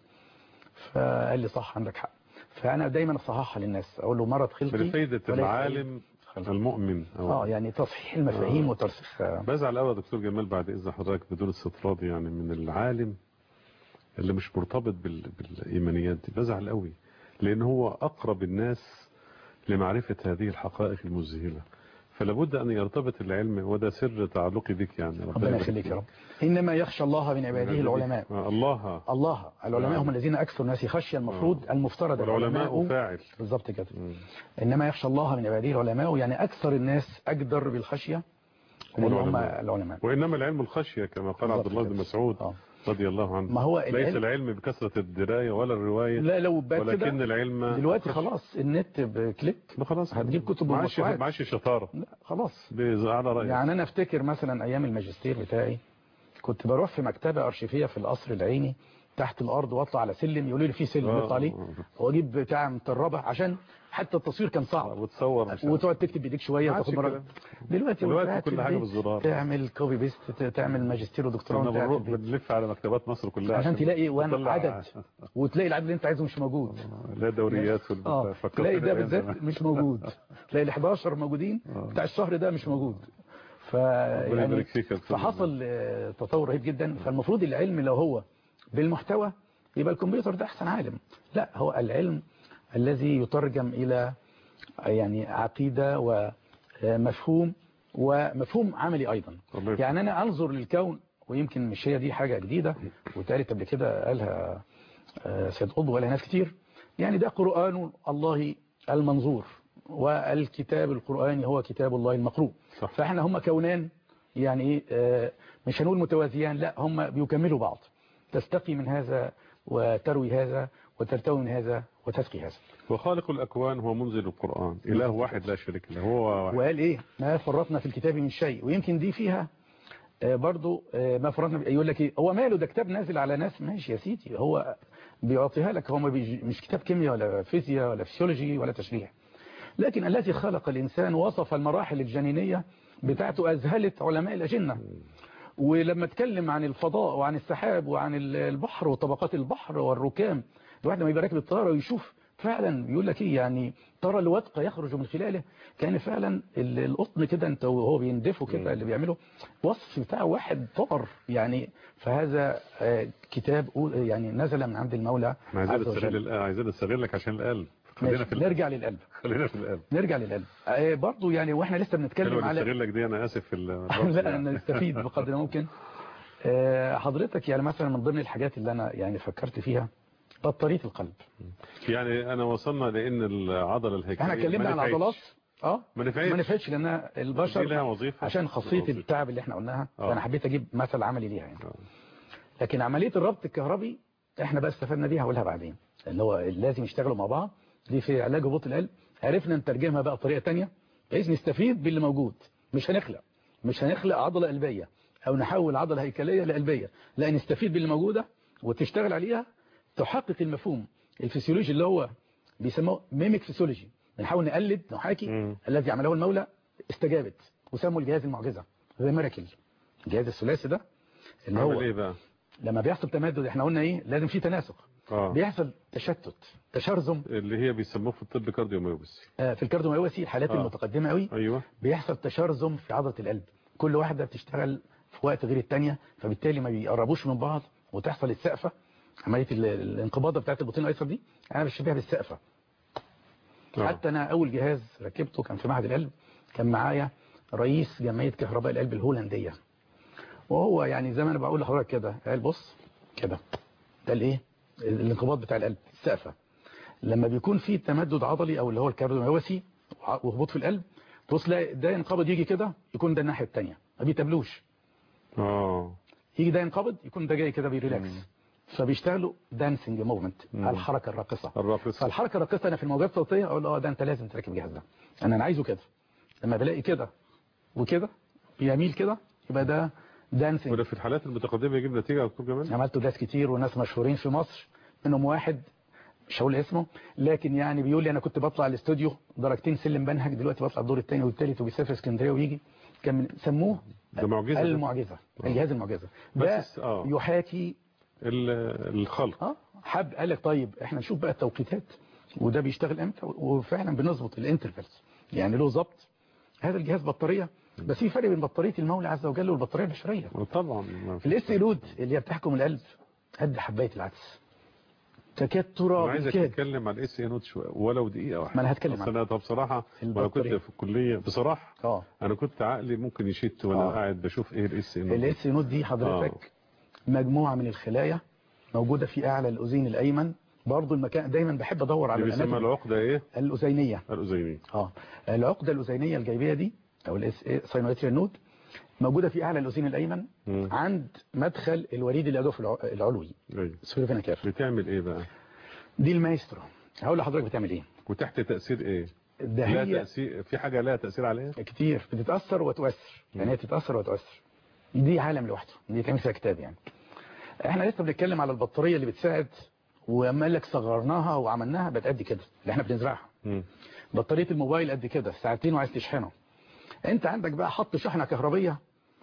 فقال لي صح عندك حق فانا دايما اصححها للناس اقول له مرض خلقي بفايدة وليس العالم خلقي. المؤمن اه يعني تصحيح المفاهيم وترسيخ بزعل قوي يا دكتور جمال بعد اذن حضرتك بدون استطراد يعني من العالم اللي مش مرتبط بال... بالايمانيات دي بزعل قوي لان هو اقرب الناس لمعرفة هذه الحقائق المذهلة فلا بد ان يرتبط العلم وده سر تعلقي بك يعني ربنا يبارك يخليك فيك. يا رب انما يخشى الله من عباده العلماء آه، الله الله العلماء نعم. هم الذين اكثر الناس خشيه المفروض المفترض والعلماء فاعل بالظبط كده مم. انما يخشى الله من عباده العلماء يعني اكثر الناس اجدر بالخشيه هم اللي هم العلماء. العلماء وإنما العلم الخشية كما قال عبد بالظبط الله بن كده. مسعود آه. رضي الله عنه ما هو ليس العلم العلم بكثرة الدراية ولا الرواية لا لو بقت ولكن كده العلم دلوقتي خلاص النت بكليك ده خلاص هتجيب كتب معاش وموسوعات. معاش شطارة لا خلاص بز- على رأيك يعني انا افتكر مثلا ايام الماجستير بتاعي كنت بروح في مكتبه ارشيفيه في القصر العيني تحت الارض واطلع على سلم يقولوا لي في سلم آه. اطلع عليه واجيب بتاع متربه عشان حتى التصوير كان صعب وتصور مش عارف. وتقعد تكتب بايديك شويه ما عادش وتاخد مرة كده. دلوقتي دلوقتي وأنت قاعد كل في حاجة البيت بالزرار. تعمل كوبي بيست تعمل ماجستير ودكتوراه كنا وأنت قاعد في بنروح البيت. بنلف على مكتبات مصر كلها عشان تلاقي وانا تطلع- عدد وتلاقي العدد اللي انت عايزه مش موجود لا دوريات في اه البتاع. فكرت تلاقي ده في أيام بالذات زمان. مش موجود تلاقي ال 11 موجودين بتاع الشهر ده مش موجود ف يعني يبارك فيك يا دكتور. فحصل آه، تطور رهيب جدا فالمفروض العلم لو هو بالمحتوى يبقى الكمبيوتر ده احسن عالم لا هو العلم الذي يترجم الى يعني عقيده ومفهوم ومفهوم عملي ايضا الله يفتح. يعني انا انظر للكون ويمكن مش هي دي حاجه جديده واتقالت قبل كده قالها آه، سيد قطب وقالها ناس كتير يعني ده قرآن الله المنظور والكتاب القرآني هو كتاب الله المقروء صح. فاحنا هم كونان يعني ايه آه، مش هنقول متوازيان لا هم بيكملوا بعض تستقي من هذا وتروي هذا وترتوي من هذا وتسقي هذا وخالق الأكوان هو منزل القرآن إله واحد لا شريك له هو واحد. وقال ايه ما فرطنا في الكتاب من شيء ويمكن دي فيها آه، برضو آه، ما فرطنا يقول لك ايه هو ماله ده كتاب نازل على ناس ماشي يا سيدي هو بيعطيها لك هو ما بيجي مش كتاب كيمياء ولا فيزياء ولا فسيولوجي ولا تشريح لكن الذي خلق الإنسان وصف المراحل الجنينية بتاعته أذهلت علماء الأجنة ولما اتكلم عن الفضاء وعن السحاب وعن ال- البحر وطبقات البحر والركام الواحد لما يبقى راكب الطيارة ويشوف فعلا بيقول لك ايه يعني ترى الودق يخرج من خلاله كان فعلا ال- القطن كده انت وهو بيندفه كده اللي بيعمله وصف بتاع واحد طار يعني فهذا آه، كتاب أول- يعني نزل من عند المولى احنا عايزين عز نستغل وجل الآ- عايزين نستغلك عشان القلب خلينا ماشي، في القلب نرجع للقلب خلينا في القلب نرجع للقلب آه، برضو يعني واحنا لسه بنتكلم حلوة على نستغلك دي أنا آسف في ال- لا نستفيد بقدر ممكن آه، حضرتك يعني مثلا من ضمن الحاجات اللي انا يعني فكرت فيها بطارية القلب يعني أنا وصلنا لأن العضلة الهيكلية احنا اتكلمنا ما عن نفعتش. العضلات اه ما نفعتش ما نفعتش لان دي البشر لها وظيفة عشان خاصية وظيفة. التعب اللي احنا قلناها آه. فانا حبيت اجيب مثل عملي ليها يعني آه. لكن عملية الربط الكهربي احنا بقى استفدنا بيها هقولها بعدين اللي هو لازم يشتغلوا مع بعض دي في علاج هبوط القلب عرفنا نترجمها بقى بطريقة تانية بحيث نستفيد باللي موجود مش هنخلق مش هنخلق عضلة قلبية او نحول عضلة هيكلية لقلبية لا نستفيد باللي موجودة وتشتغل عليها تحقق المفهوم الفسيولوجي اللي هو بيسموه ميميك فيسيولوجي بنحاول نقلد نحاكي مم. الذي عمله المولى استجابت وسموا الجهاز المعجزة ذا ميراكل الجهاز الثلاثي ده اللي عمل هو إيه بقى لما بيحصل تمدد احنا قلنا ايه لازم في تناسق آه. بيحصل تشتت تشرذم اللي هي بيسموه في الطب كارديوميوباثي آه، في الكارديوميوباثي الحالات آه. المتقدمه قوي أيوه بيحصل تشرذم في عضله القلب كل واحده بتشتغل في وقت غير الثانيه فبالتالي ما بيقربوش من بعض وتحصل السقفه عمليه ال- الانقباضه بتاعت البطين الايسر دي انا بشبهها بالسقفه آه. حتى انا اول جهاز ركبته كان في معهد القلب كان معايا رئيس جمعيه كهرباء القلب الهولنديه وهو يعني زي ما انا بقول لحضرتك كده قال بص كده ده الايه الانقباض بتاع القلب السقفه لما بيكون في تمدد عضلي او اللي هو الكارديوميوباثي وهبوط في القلب تبص تلاقي ده ينقبض يجي كده يكون ده الناحيه الثانيه ما بيتقابلوش آه يجي ده ينقبض يكون ده جاي كده بيريلاكس فبيشتغلوا دانسنج موفمنت مم. الحركه الراقصه الراقصة فالحركه الراقصه انا في الموجات الصوتيه اقول اه ده انت لازم تركب الجهاز ده انا انا عايزه كده لما بلاقي كده وكده بيميل كده يبقى ده دانسنج وده في الحالات المتقدمة يجيب نتيجة يا دكتور جمال عملته ناس كتير وناس مشهورين في مصر منهم واحد مش هقول اسمه لكن يعني بيقول لي انا كنت بطلع الاستوديو درجتين سلم بنهج دلوقتي بطلع الدور الثاني والثالث وبيسافر اسكندريه ويجي كان من سموه ده معجزة ده. المعجزه آه. الجهاز المعجزه ده بس آه. يحاكي ال- الخلق اه حب قال لك طيب احنا نشوف بقى التوقيتات وده بيشتغل امتى وفعلا بنظبط الانترفلز يعني له ظبط هذا الجهاز بطاريه بس في فرق بين بطاريه المولى عز وجل والبطاريه البشريه طبعا ما في- الاس لود اللي هي بتحكم القلب قد حبايه العدس تكاد ترى انا عايزك بالكاد تتكلم عن الاس نوت شويه ولو دقيقه واحده ما أنا هتكلم أصل عنها. انا طب بصراحه وانا البطارية. كنت في الكليه بصراحه اه انا كنت عقلي ممكن يشت وانا آه. قاعد بشوف ايه الاس نوت الاس نود دي حضرتك مجموعه من الخلايا موجوده في اعلى الاذين الايمن برضو المكان دايما بحب ادور على اللي بيسمى الاماكن العقده ايه الاذينيه الاذينيه اه العقده الاذينيه الجيبيه دي او الاس ساينويتريال نود موجوده في اعلى الاذين الايمن مم. عند مدخل الوريد اليدوي الع- العلوي ايوه سفيرفينا كيرف بتعمل ايه بقى دي المايسترو هقول لحضرتك بتعمل ايه وتحت تاثير ايه ده لا هي تاثير في حاجه لها تاثير عليها كتير بتتاثر وتؤثر يعني هي تتاثر وتؤثر دي عالم لوحده دي تعمل فيها كتاب يعني احنا لسه بنتكلم على البطاريه اللي بتساعد وأما قال لك صغرناها وعملناها بقت قد كده اللي احنا بنزرعها مم. بطاريه الموبايل قد كده ساعتين وعايز تشحنه انت عندك بقى حط شحنه كهربيه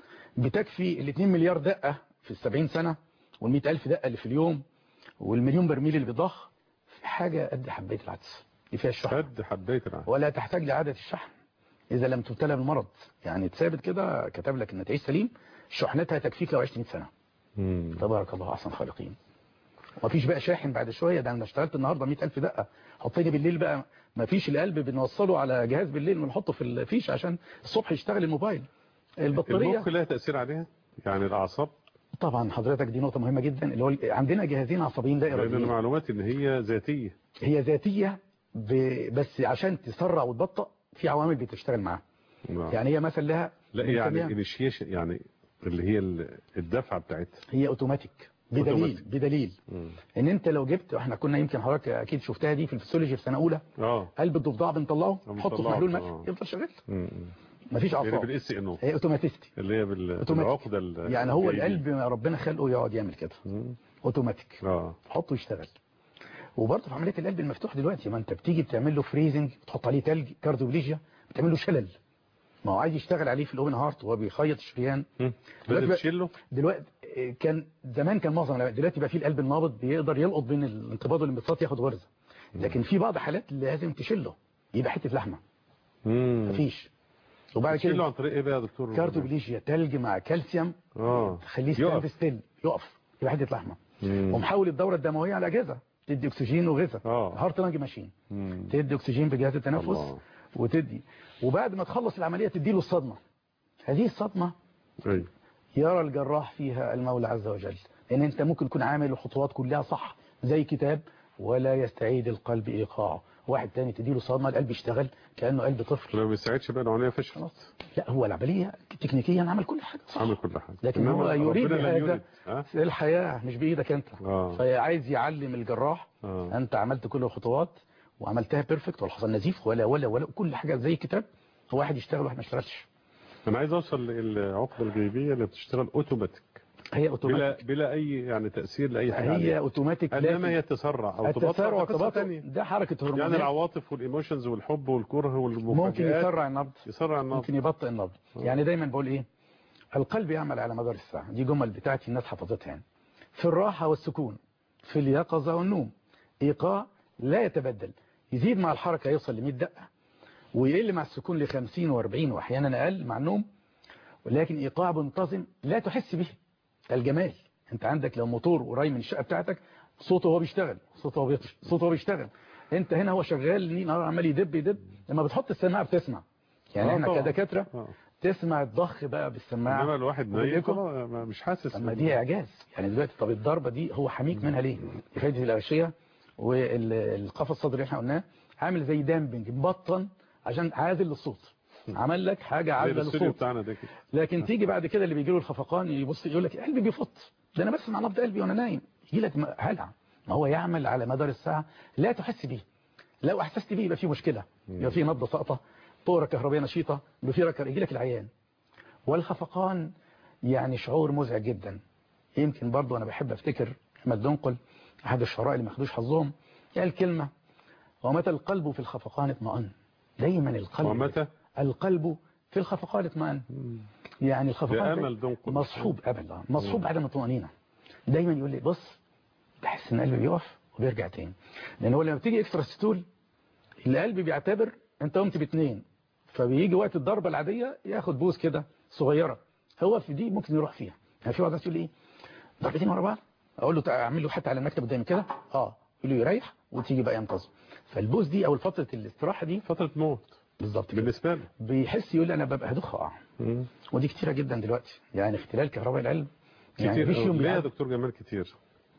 بتكفي ال 2 مليار دقه في ال 70 سنه وال 100 الف دقه اللي في اليوم والمليون برميل اللي بيضخ في حاجه قد حبايه العدس دي فيها الشحن قد حبيت العسل ولا تحتاج لعادة الشحن إذا لم تبتلى بالمرض يعني ثابت كده كتب لك إن تعيش سليم شحنتها تكفيك لو 20 سنة مم. تبارك الله أحسن خالقين ومفيش بقى شاحن بعد شوية ده أنا اشتغلت النهاردة 100000 دقة حطيني بالليل بقى مفيش القلب بنوصله على جهاز بالليل ونحطه في الفيش عشان الصبح يشتغل الموبايل البطارية المخ لها تأثير عليها يعني الأعصاب طبعا حضرتك دي نقطة مهمة جدا اللي هو عندنا جهازين عصبيين لأن دائرة المعلومات إن هي ذاتية هي ذاتية ب... بس عشان تسرع وتبطأ في عوامل بتشتغل معاها نعم. يعني هي مثلا لها لا يعني بنسميها- انيشيشن يعني اللي هي ال- الدفعة بتاعتها هي اوتوماتيك بدليل أوتوماتيك. بدليل مم. ان انت لو جبت احنا كنا يمكن حضرتك اكيد شفتها دي في الفسيولوجي في سنه اولى اه قلب الضفدع بنطلعه آه، نحطه في بنطلعه، محلول آه. ملح يفضل شغال مم. مفيش اللي اعصاب بالاس انه هي اوتوماتيستي اللي هي بال- أوتوماتيك. بالعقدة ال- يعني هو الجيدة. القلب ربنا خلقه يقعد يعمل كده مم. اوتوماتيك اه حطه يشتغل وبرضه في عمليه القلب المفتوح دلوقتي ما انت بتيجي بتعمل له فريزنج بتحط عليه تلج كارديوليجيا بتعمل له شلل ما هو عايز يشتغل عليه في الاوبن هارت وهو بيخيط الشريان مم. دلوقتي لازم بقى- تشيله دلوقتي آه، كان زمان كان معظم الأوقات، دلوقتي بقى في القلب النابض بيقدر يلقط بين الانقباض والانبساط ياخد غرزه لكن في بعض حالات لازم تشيله يبقى حته لحمه مم. مفيش وبعد تشيله كده عن طريق ايه بقى يا دكتور كارديوليجيا تلج مع كالسيوم اه تخليه ستاند يقف ستيل يقف يبقى حته لحمه مم. ومحول الدوره الدمويه على اجهزه تدي اكسجين وغذاء اه هارت لانج ماشين مم. تدي اكسجين بجهاز التنفس الله. وتدي وبعد ما تخلص العمليه تدي له الصدمه هذه الصدمه ايوه يرى الجراح فيها المولى عز وجل ان انت ممكن تكون عامل الخطوات كلها صح زي كتاب ولا يستعيد القلب ايقاعه واحد تاني تديله صدمه القلب يشتغل كانه قلب طفل لو ما بيساعدش بقى العمليه فشلت خلاص لا هو العمليه تكنيكيا عمل كل حاجه صح عمل كل حاجه لكن إنما هو يريد ربنا لم هذا يرد. ها الحياه مش بايدك انت اه فعايز يعلم الجراح اه انت عملت كل الخطوات وعملتها بيرفكت ولا حصل نزيف ولا ولا ولا كل حاجه زي الكتاب هو واحد يشتغل واحد ما يشتغلش انا عايز اوصل للعقده الجيبيه اللي بتشتغل اوتوماتيك هي اوتوماتيك بلا بلا اي يعني تاثير لاي حاجه هي عليها. اوتوماتيك انما لكن هي تسرع او تبطئ التسارع ده قصة والتباطؤ تانية. ده حركه يعني هرمونات العواطف والايموشنز والحب والكره والمفاجآت ممكن يسرع النبض يسرع النبض ممكن يبطئ النبض يعني دايما بقول ايه القلب يعمل على مدار الساعه دي جمل بتاعتي الناس حفظتها يعني في الراحه والسكون في اليقظه والنوم ايقاع لا يتبدل يزيد مع الحركه يوصل ل 100 دقه ويقل مع السكون ل 50 و40 واحيانا اقل مع النوم ولكن ايقاع منتظم لا تحس به الجمال انت عندك لو موتور قريب من الشقه بتاعتك صوته وهو بيشتغل صوته وهو بيطفي صوته وهو بيشتغل انت هنا هو شغال ليل نهار عمال يدب يدب لما بتحط السماعه بتسمع يعني آه احنا طبعا. كدكاتره آه. تسمع الضخ بقى بالسماعه انما الواحد نايم وبيديكوا. خلاص ما- مش حاسس طب ما دي اعجاز يعني دلوقتي طب الضربه دي هو حميك منها ليه فايده الارشيه والقفص الصدري اللي احنا قلناه عامل زي دامبنج مبطن عشان عازل للصوت عمل لك حاجه زي عازله الاستوديو للصوت بتاعنا ده كده لكن تيجي بعد كده اللي بيجي له الخفقان يبص يقول لك قلبي بيفط ده انا بسمع نبض قلبي وانا نايم يجي لك م- هلع ما هو يعمل على مدار الساعه لا تحس بيه لو احسست بيه يبقى في مشكله يبقى في نبضه ساقطه طوره كهربائيه نشيطه يبقى في ركر يجي لك العيان والخفقان يعني شعور مزعج جدا يمكن برضو انا بحب افتكر احمد دنقل احد الشعراء اللي ما خدوش حظهم قال كلمه ومتى القلب في الخفقان اطمئن دايما القلب ومتى القلب في الخفقان اطمئن يعني ده الخفقان امل دنقل مصحوب ابدا مصحوب عدم الطمانينه دايما يقول لي بص بحس ان قلبي بيقف وبيرجع تاني لان هو لما بتيجي اكسترا ستول القلب بيعتبر انت قمت باثنين فبيجي وقت الضربه العاديه ياخد بوز كده صغيره هو في دي ممكن يروح فيها يعني في واحد ناس يقول لي ايه ضربتين ورا بعض اقول له تعال اعمل له حتى على المكتب قدامي كده اه يقول له يريح وتيجي بقى ينتظم فالبوز دي او فتره الاستراحه دي فتره موت بالظبط كده بالنسبه له بيحس يقول انا ببقى هدخ اقع مم. ودي كتيره جدا دلوقتي يعني اختلال كهرباء القلب يعني كتير مفيش أوي. يوم ليه يا يعدي. دكتور جمال كتير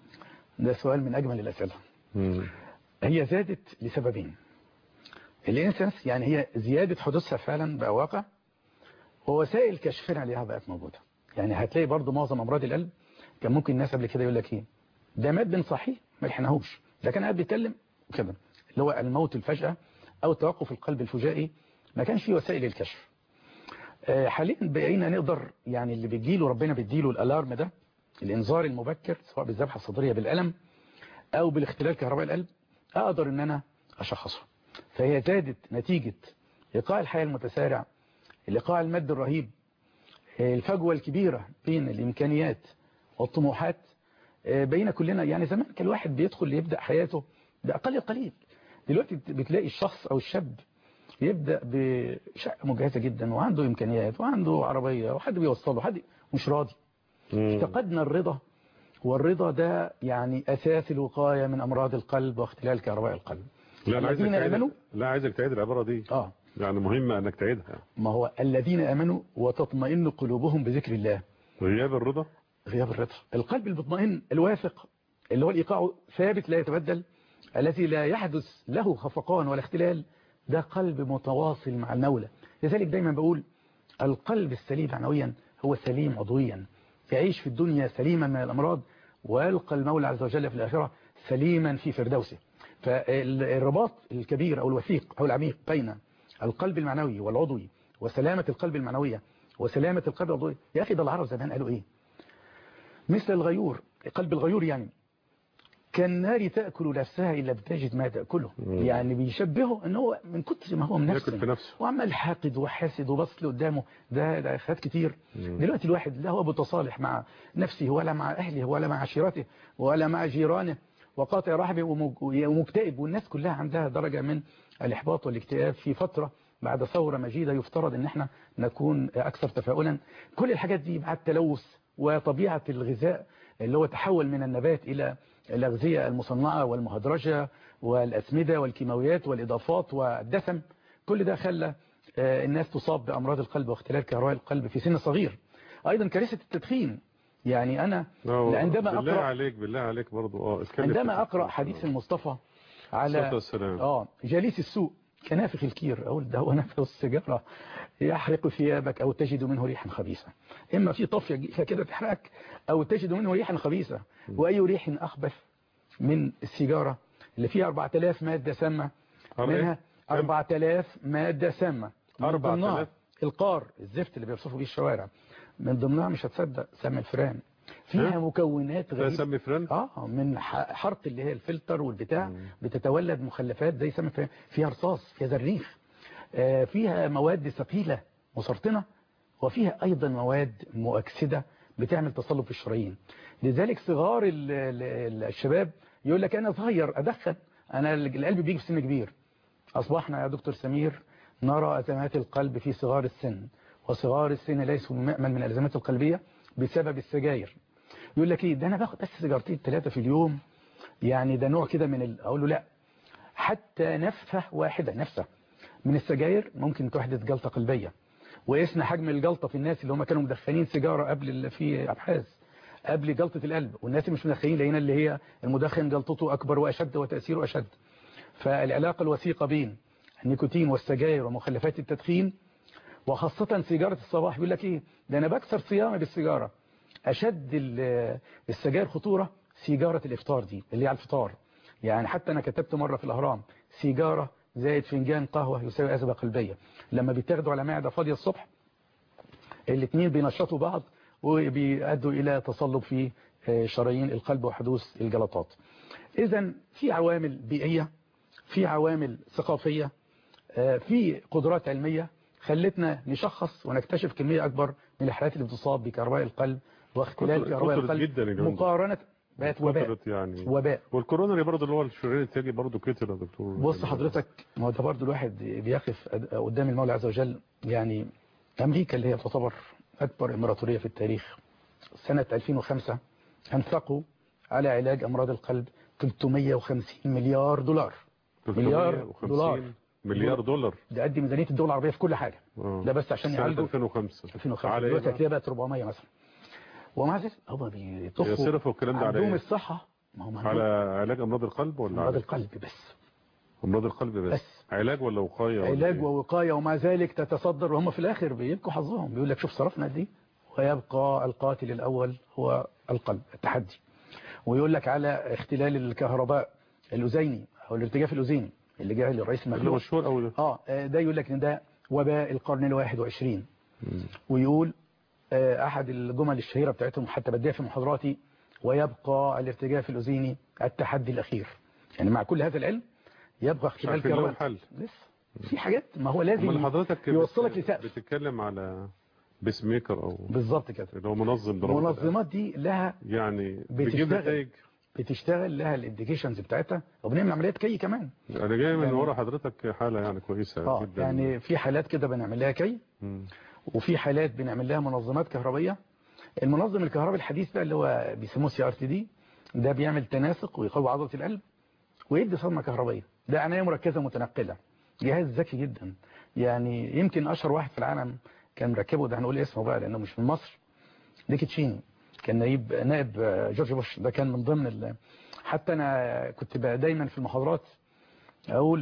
ده سؤال من اجمل الاسئله مم. هي زادت لسببين الانسنس يعني هي زيادة حدوثها فعلا بقى واقع ووسائل كشفنا عليها بقت موجودة يعني هتلاقي برضو معظم امراض القلب كان ممكن الناس قبل كده يقول لك ايه ده مات بنصحيه ما لحقناهوش ده كان قاعد بيتكلم كده اللي هو الموت الفجأة او توقف القلب الفجائي ما كانش فيه وسائل للكشف آه، حاليا بقينا نقدر يعني اللي بيجيله ربنا بيديله الالارم ده الانذار المبكر سواء بالذبحه الصدريه بالالم او بالاختلال كهرباء القلب اقدر ان انا اشخصه فهي زادت نتيجه ايقاع الحياه المتسارع الايقاع المادي الرهيب الفجوه الكبيره بين الامكانيات والطموحات بين كلنا يعني زمان كان الواحد بيدخل يبدا حياته باقل القليل دلوقتي بتلاقي الشخص او الشاب يبدا بشقه مجهزه جدا وعنده امكانيات وعنده عربيه وحد بيوصله حد مش راضي افتقدنا الرضا والرضا ده يعني اساس الوقايه من امراض القلب واختلال كهرباء القلب لا انا عايزك الذين تعيد امنوا لا عايزك تعيد العباره دي اه يعني مهمه انك تعيدها ما هو الذين امنوا وتطمئن قلوبهم بذكر الله غياب الرضا غياب الرضا القلب المطمئن الواثق اللي هو الايقاع ثابت لا يتبدل الذي لا يحدث له خفقان ولا اختلال ده قلب متواصل مع المولى لذلك دايما بقول القلب السليم معنويا هو سليم عضويا يعيش في الدنيا سليما من الأمراض ويلقى المولى عز وجل في الآخرة سليما في فردوسه فالرباط الكبير أو الوثيق أو العميق بين القلب المعنوي والعضوي وسلامة القلب المعنوية وسلامة القلب العضوي يا أخي ده العرب زمان قالوا إيه مثل الغيور قلب الغيور يعني كالنار تأكل نفسها إلا بتجد ما تأكله مم. يعني بيشبهه ان هو من كتر ما هو من ياكل في نفسه نفسه وعمال حاقد وحاسد وبص قدامه ده ده خد كتير مم. دلوقتي الواحد لا هو متصالح مع نفسه ولا مع أهله ولا مع عشيرته ولا مع جيرانه وقاطع رحمه ومج- ومكتئب والناس كلها عندها درجة من الإحباط والاكتئاب في فترة بعد ثورة مجيدة يفترض ان احنا نكون أكثر تفاؤلا كل الحاجات دي مع التلوث وطبيعة الغذاء اللي هو تحول من النبات إلى الأغذية المصنعة والمهدرجة والأسمدة والكيماويات والإضافات والدسم كل ده خلى آه، الناس تصاب بأمراض القلب واختلال كهرباء القلب في سن صغير أيضا كارثة التدخين يعني أنا آه، عندما بالله أقرأ عليك بالله عليك برضو اه اتكلم عندما في- أقرأ حديث المصطفى الصلاة على والسلام آه جليس السوء كنافخ الكير أقول ده هو نفخ السيجارة يحرق ثيابك أو تجد منه ريحا خبيثة إما في طفية جيفة كده تحرقك أو تجد منه ريحا خبيثة وأي ريح أخبث من السيجارة اللي فيها 4000 مادة سامة أربعة إيه؟ منها كم؟ 4000 مادة سامة من 4000 ضمنها القار الزفت اللي بيوصفوا بيه الشوارع من ضمنها مش هتصدق سم الفئران فيها ها؟ مكونات ده غريبة سم فران اه من ح- حرق اللي هي الفلتر والبتاع مم. بتتولد مخلفات زي سم الفئران فيها رصاص فيها زريخ آه، فيها مواد ثقيلة مسرطنة وفيها أيضا مواد مؤكسدة بتعمل تصلب في الشرايين لذلك صغار ال- ال- الشباب يقول لك أنا صغير أدخن أنا القلب بيجي في سن كبير أصبحنا يا دكتور سمير نرى أزمات القلب في صغار السن وصغار السن ليسوا مأمن من الأزمات القلبية بسبب السجاير يقول لك إيه ده أنا باخد بس سيجارتين ثلاثة في اليوم يعني ده نوع كده من ال... أقول له لا حتى نفة واحدة نفسه من السجاير ممكن تحدث جلطة قلبية وقسنا حجم الجلطة في الناس اللي هم كانوا مدخنين سيجارة قبل ال- في أبحاث قبل جلطة القلب والناس اللي مش مدخنين لقينا اللي هي المدخن جلطته أكبر وأشد وتأثيره أشد فالعلاقة الوثيقة بين النيكوتين والسجاير ومخلفات التدخين وخاصة سيجارة الصباح بيقول لك ايه ده انا بكسر صيامي بالسيجارة اشد ال- السجاير خطورة سيجارة الافطار دي اللي هي على الفطار يعني حتى انا كتبت مرة في الاهرام سيجارة زائد فنجان قهوة يساوي أزمة قلبية لما بيتاخدوا على معدة فاضية الصبح الاثنين بينشطوا بعض وبيؤدوا إلى تصلب في آه، شرايين القلب وحدوث الجلطات إذا في عوامل بيئية في عوامل ثقافية آه، في قدرات علمية خلتنا نشخص ونكتشف كمية أكبر من الحالات اللي بتصاب بكهرباء القلب واختلال كترت- كهرباء كترت جدا القلب اليوم ده. مقارنة بقت وباء كترت يعني وباء والكورونا برضه اللي هو الشرير التاجي برضه كتر يا دكتور بص حضرتك ما هو ده برضه الواحد بيقف قد- قدام المولى عز وجل يعني أمريكا اللي هي تعتبر أكبر إمبراطورية في التاريخ سنة 2005 أنفقوا على علاج أمراض القلب 350 مليار دولار مليار 350 دولار. مليار دولار ده قد ميزانية الدول العربية في كل حاجة آه. ده بس عشان سنة يعالجوا 2005 2005 على دلوقتي ايه هتلاقيها بقت 400 مثلا ومع ذلك هم بيطخوا يصرفوا الكلام ده على عندهم ايه الصحة ما هم على علاج امراض القلب ولا أمراض على القلب بس امراض القلب بس, بس. علاج ولا وقايه ولا علاج إيه؟ ووقاية ومع ذلك تتصدر وهم في الآخر بيبقوا حظهم بيقول لك شوف صرفنا قد ايه ويبقى القاتل الأول هو القلب التحدي ويقول لك على اختلال الكهرباء الأذيني أو الارتجاف الأذيني اللي جاء للرئيس اللي المخلوع مشهور قوي ده اه ده يقول لك ان ده وباء القرن الواحد وعشرين مم. ويقول آه، احد الجمل الشهيره بتاعتهم حتى بديها في محاضراتي ويبقى الارتجاف الاذيني التحدي الاخير يعني مع كل هذا العلم يبقى اختلال عارفين له كهرباء حل لسه في حاجات ما هو لازم امال حضرتك يوصلك بت- لسقف بتتكلم على بيس ميكر او بالظبط كده اللي هو منظم ضربات القلب. المنظمات دي لها يعني بيجيب بتشتغل. نتائج بتشتغل لها الانديكيشنز بتاعتها وبنعمل عمليات كي كمان انا جاي من يعني- ورا حضرتك حاله يعني كويسه اه جدا يعني في حالات كده بنعمل لها كي مم. وفي حالات بنعمل لها منظمات كهربيه المنظم الكهربي الحديث بقى اللي هو بيسموه سي ار تي دي ده بيعمل تناسق ويقوي عضله القلب ويدي صدمه كهربيه ده عنايه مركزه متنقله جهاز ذكي جدا يعني يمكن اشهر واحد في العالم كان مركبه ده هنقول اسمه بقى لانه مش من مصر ديك تشيني كان نائب نائب جورج بوش ده كان من ضمن ال... حتى انا كنت بقى دايما في المحاضرات اقول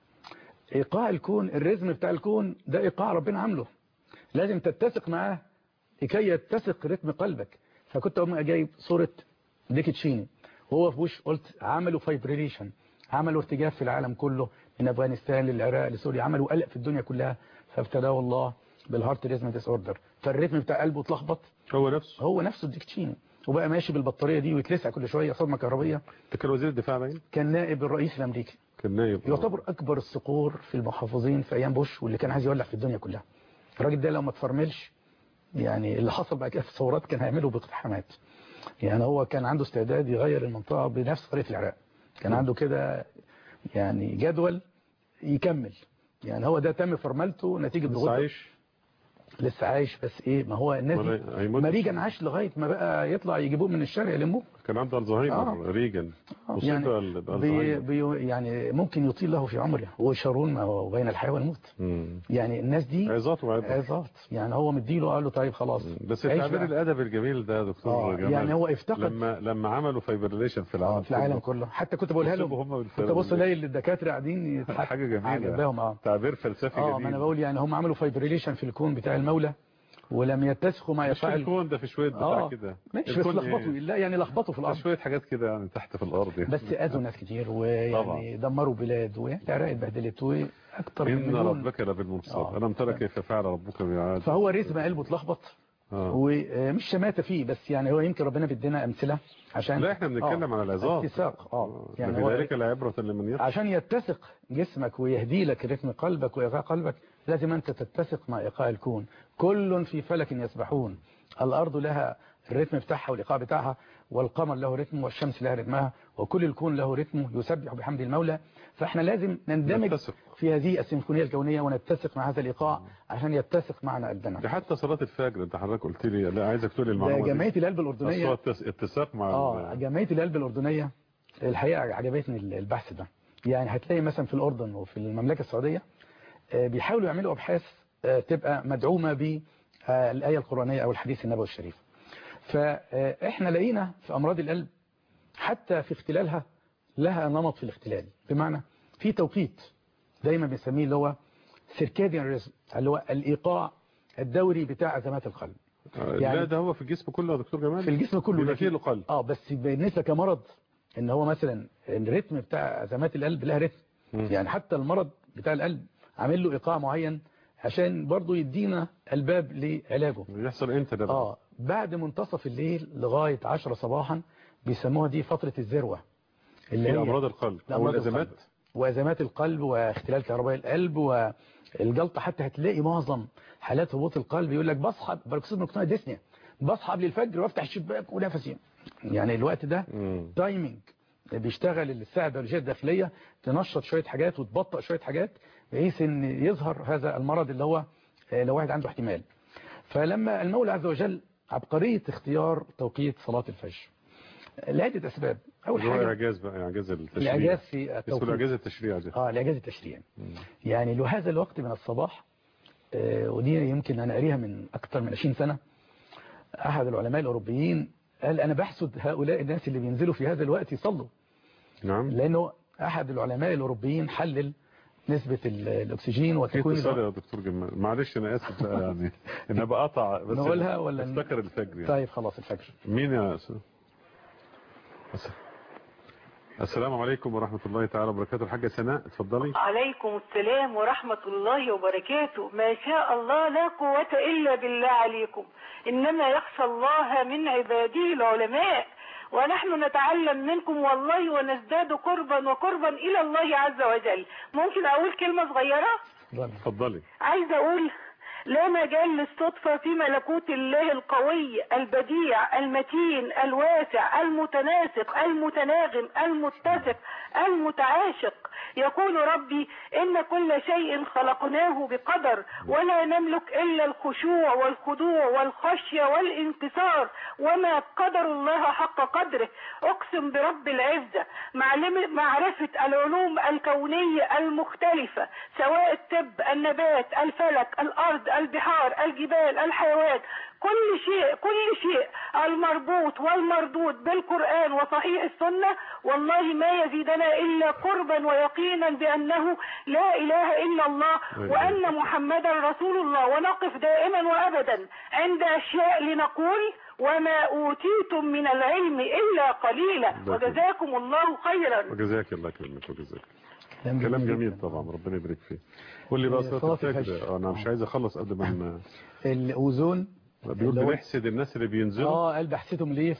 ايقاع الكون الرزم بتاع الكون ده ايقاع ربنا عامله لازم تتسق معاه لكي يتسق رتم قلبك فكنت اقوم جايب صورة ديك تشيني وهو في وش قلت عملوا فايبريليشن عملوا ارتجاف في العالم كله من افغانستان للعراق لسوريا عملوا قلق في الدنيا كلها فابتلاه الله بالهارت ريزم ديس اوردر فالريتم بتاع قلبه اتلخبط هو نفسه هو نفسه ديك تشيني وبقى ماشي بالبطاريه دي ويتلسع كل شويه صدمه كهربيه ده كان وزير الدفاع باين كان نائب الرئيس الامريكي كان نايب آه. يعتبر اكبر الصقور في المحافظين في ايام بوش واللي كان عايز يولع في الدنيا كلها الراجل ده لو ما تفرملش يعني اللي حصل بقى كده في الثورات كان هيعمله باقتحامات يعني هو كان عنده استعداد يغير المنطقه بنفس طريقه العراق كان عنده كده يعني جدول يكمل يعني هو ده تم فرملته نتيجه بس ضغوط عايش لسه عايش بس ايه ما هو الناس دي ولا هيموت ما ريجن عاش لغايه ما بقى يطلع يجيبوه من الشارع يلموه كان عنده الزهايمر آه. ريجن آه، مصيبه يعني ال- بي الزهايمر بي يعني ممكن يطيل له في عمره وشارون ما هو بين الحياه والموت مم. يعني الناس دي عظات وعبر عظات يعني هو مديله قال له طيب خلاص بس عيش التعبير بقى. الادبي الجميل ده يا دكتور اه جمال يعني هو افتقد لما لما عملوا فايبريليشن في آه العالم في العالم كله حتى كنت بقولها وسيبوا لهم هم كنت بالفعل. ابص الاقي الدكاتره قاعدين يضحكوا حاجه جميله عجباهم اه تعبير فلسفي اه جديد ما انا بقول يعني هم عملوا فايبريليشن في الكون بتاع المولى ولم يتسقوا مع مش في ايقاع ال- الكون ده في شويه بتاع اه كده ماشي بس الكون لخبطوا إيه؟ لا يعني لخبطوا في ده الارض شويه حاجات كده يعني تحت في الارض يعني. بس اذوا ناس كتير ويعني طبعا. دمروا بلاد والعراق اتبهدلت واكتر من ان مليون ربك لبالمرصاد آه. الم ترى كيف فعل ربك بعاد فهو رزم قلبه اتلخبط آه. ومش شماتة فيه بس يعني هو يمكن ربنا بيدينا امثله عشان لا احنا بنتكلم آه. على العظات اتساق اه يعني يعني هو ذلك العبرة لمن يخشى عشان يتسق جسمك ويهدي لك رتم قلبك وايقاع قلبك لازم انت تتسق مع ايقاع الكون كل في فلك يسبحون الارض لها الرتم بتاعها والايقاع بتاعها والقمر له رتم والشمس لها رتمها وكل الكون له رتمه يسبح بحمد المولى فاحنا لازم نندمج نتسق. في هذه السيمفونيه الكونيه ونتسق مع هذا الايقاع عشان يتسق معنا قلبنا ده حتى صلاة الفجر انت حضرتك قلت لي لا عايزك تقول لي ده المعلومة دي. جمعيه القلب أصل هو الاردنيه التس- اتساق مع اه ال- جمعيه القلب الاردنيه الحقيقه عجبتني البحث ده يعني هتلاقي مثلا في الاردن وفي المملكه السعوديه آه، بيحاولوا يعملوا ابحاث آه، تبقى مدعومه بالايه القرانيه او الحديث النبوي الشريف فاحنا لقينا في امراض القلب حتى في اختلالها لها نمط في الاختلال بمعنى في توقيت دايما بنسميه اللي هو سيركاديان ريزم اللي هو الايقاع الدوري بتاع ازمات القلب آه، يعني- لا ده هو في الجسم كله يا دكتور جمال في الجسم كله بيبقى لكن- فيه له قلب اه بس بالنسبه كمرض ان هو مثلا الريتم بتاع ازمات القلب لها رتم مم. يعني حتى المرض بتاع القلب عامل له ايقاع معين عشان برضه يدينا الباب لعلاجه يحصل امتى ده بقى؟ اه بعد منتصف الليل لغايه 10 صباحا بيسموها دي فتره الذروه اللي في هي امراض القلب او لأمراض الازمات القلب. وازمات القلب واختلال كهرباء القلب والجلطه حتى هتلاقي معظم حالات هبوط القلب يقول لك بصحى باركسيد مقنعه ديسنيا بصحى قبل الفجر وافتح الشباك ونفسي يعني الوقت ده مم. تايمنج بيشتغل الساعه البيولوجيه الداخليه تنشط شويه حاجات وتبطئ شويه حاجات بحيث ان يظهر هذا المرض اللي هو آه، لو واحد عنده احتمال فلما المولى عز وجل عبقريه اختيار توقيت صلاه الفجر لعده اسباب اول اللي هو حاجه اعجاز بقى اعجاز التشريع الاعجاز في اسمه التوقيت الاعجاز التشريعي ده اه الاعجاز التشريعي مم. يعني له هذا الوقت من الصباح آه، ودي يمكن انا قاريها من اكثر من 20 سنه احد العلماء الاوروبيين قال انا بحسد هؤلاء الناس اللي بينزلوا في هذا الوقت يصلوا نعم لانه احد العلماء الاوروبيين حلل نسبه ال- الاكسجين في وتكوين اتصال الو- يا دكتور جمال معلش انا اسف بقى يعني انا بقطع بس نقولها ولا ن- افتكر الفجر يعني. طيب خلاص الفجر مين يا أستاذ؟ بس السلام عليكم ورحمة الله تعالى وبركاته الحاجة سناء اتفضلي عليكم السلام ورحمة الله وبركاته ما شاء الله لا قوة إلا بالله عليكم إنما يخشى الله من عباده العلماء ونحن نتعلم منكم والله ونزداد قربا وقربا إلى الله عز وجل ممكن أقول كلمة صغيرة اتفضلي عايزة أقول لا مجال للصدفة في ملكوت الله القوي البديع المتين الواسع المتناسق المتناغم المتسق المتعاشق يقول ربي إن كل شيء خلقناه بقدر ولا نملك إلا الخشوع والخضوع والخشية والانكسار وما قدر الله حق قدره أقسم برب العزة معلم- معرفة العلوم الكونية المختلفة سواء الطب النبات الفلك الأرض البحار الجبال الحيوان كل شيء كل شيء المربوط والمردود بالقرآن وصحيح السنة والله ما يزيدنا إلا قربا ويقينا بأنه لا إله إلا الله وأن محمدا رسول الله ونقف دائما وأبدا عند أشياء لنقول وما أوتيتم من العلم إلا قليلا وجزاكم الله خيرا وجزاك الله كلمة وجزاك كلام كلام جميل جميل جداً. طبعا ربنا يبارك فيه قول لي بقى صلاة صلاة الفجر. الفجر انا مش عايز اخلص قبل ما ن- الاوزون بيقول اللي هو- بنحسد الناس اللي بينزلوا اه قال بحثتهم ليه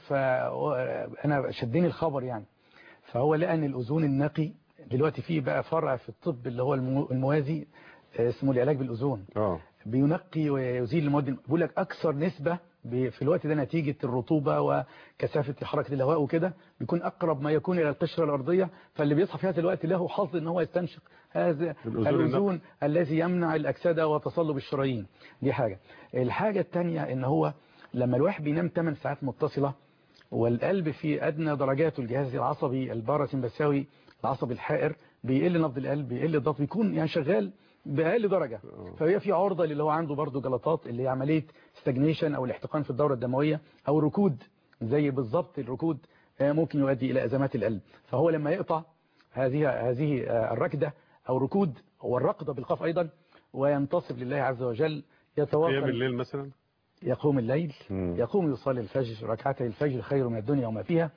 فانا شدني الخبر يعني فهو لقى ان الاوزون النقي دلوقتي فيه بقى فرع في الطب اللي هو المو- الموازي آه، اسمه العلاج بالاوزون اه بينقي ويزيل المواد بيقول لك اكثر نسبة ب- في الوقت ده نتيجة الرطوبة وكثافة حركة الهواء وكده بيكون اقرب ما يكون الى القشرة الارضية فاللي بيصحى في هذا الوقت له حظ ان هو يستنشق هذا الأوزون الاوزون الذي يمنع الاكسدة وتصلب الشرايين دي حاجة الحاجة الثانية ان هو لما الواحد بينام 8 ساعات متصلة والقلب في أدنى درجات الجهاز العصبي الباراسمبثاوي العصبي الحائر بيقل نبض القلب بيقل الضغط بيكون يعني شغال بأقل درجة فهي في عرضة اللي هو عنده برضه جلطات اللي هي عملية ستاجنيشن أو الاحتقان في الدورة الدموية أو الركود زي بالظبط الركود آه، ممكن يؤدي إلى أزمات القلب فهو لما يقطع هذه هذه آه، الركدة أو ركود والركضة بالقاف أيضا وينتصب لله عز وجل قيام يتواصل الليل مثلا يقوم الليل مم. يقوم يصلي الفجر ركعتي الفجر خير من الدنيا وما فيها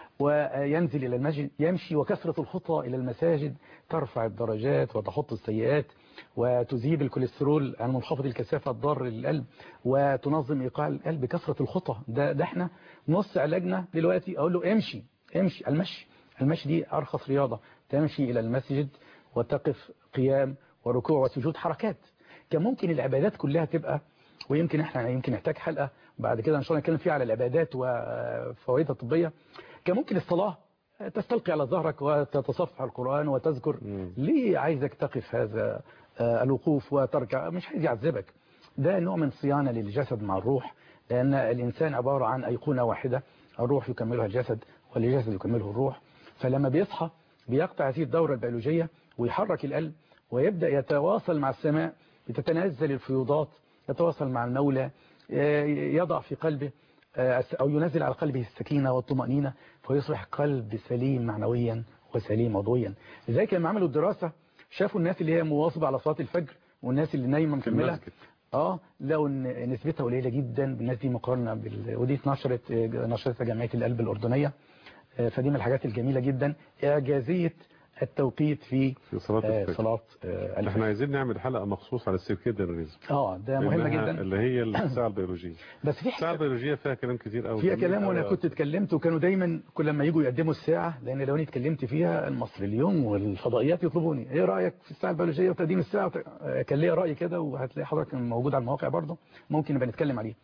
وينزل إلى المسجد يمشي وكثرة الخطى إلى المساجد ترفع الدرجات وتحط السيئات وتذيب الكوليسترول عن منخفض الكثافة الضار للقلب وتنظم إيقاع القلب كثرة الخطى ده, ده احنا نص علاجنا دلوقتي أقول له امشي امشي المشي المشي دي أرخص رياضة تمشي إلى المسجد وتقف قيام وركوع وسجود حركات كان ممكن العبادات كلها تبقى ويمكن احنا يمكن نحتاج حلقة بعد كده ان شاء الله نتكلم فيها على العبادات وفوائدها الطبية كان ممكن الصلاة تستلقي على ظهرك وتتصفح القرآن وتذكر مم. ليه عايزك تقف هذا آه، الوقوف وتركع مش عايز يعذبك ده نوع من صيانة للجسد مع الروح لأن الإنسان عبارة عن أيقونة واحدة الروح يكملها الجسد والجسد يكمله الروح فلما بيصحى بيقطع هذه الدورة البيولوجية ويحرك القلب ويبدأ يتواصل مع السماء بتتنزل الفيوضات يتواصل مع المولى آه، يضع في قلبه آه، أو ينزل على قلبه السكينة والطمأنينة فيصبح قلب سليم معنويا وسليم عضويا لذلك لما عملوا الدراسة شافوا الناس اللي هي مواظبة على صلاة الفجر والناس اللي نايمة في مكملة المسجد اه لقوا ان نسبتها قليله جدا الناس دي مقارنه بال... ودي اتنشرت نشرتها جمعيه القلب الاردنيه آه، فدي من الحاجات الجميله جدا اعجازيه التوقيت في في صلاة آه، الفجر صلاه آه، الفجر احنا عايزين نعمل حلقة مخصوص على السيركيديان ريزم اه ده مهمه لأنها جدا اللي هي الساعة البيولوجية بس في الساعة حاجه البيولوجية فيها كلام كتير قوي فيها جميل كلام وانا قوي. كنت اتكلمت وكانوا دايما كل لما يجوا يقدموا الساعه لان لو انا اتكلمت فيها المصري اليوم والفضائيات يطلبوني ايه رايك في الساعه البيولوجيه وتقديم الساعه آه، كان ليا راي كده وهتلاقي حضرتك موجود على المواقع برضه ممكن نبقى نتكلم عليه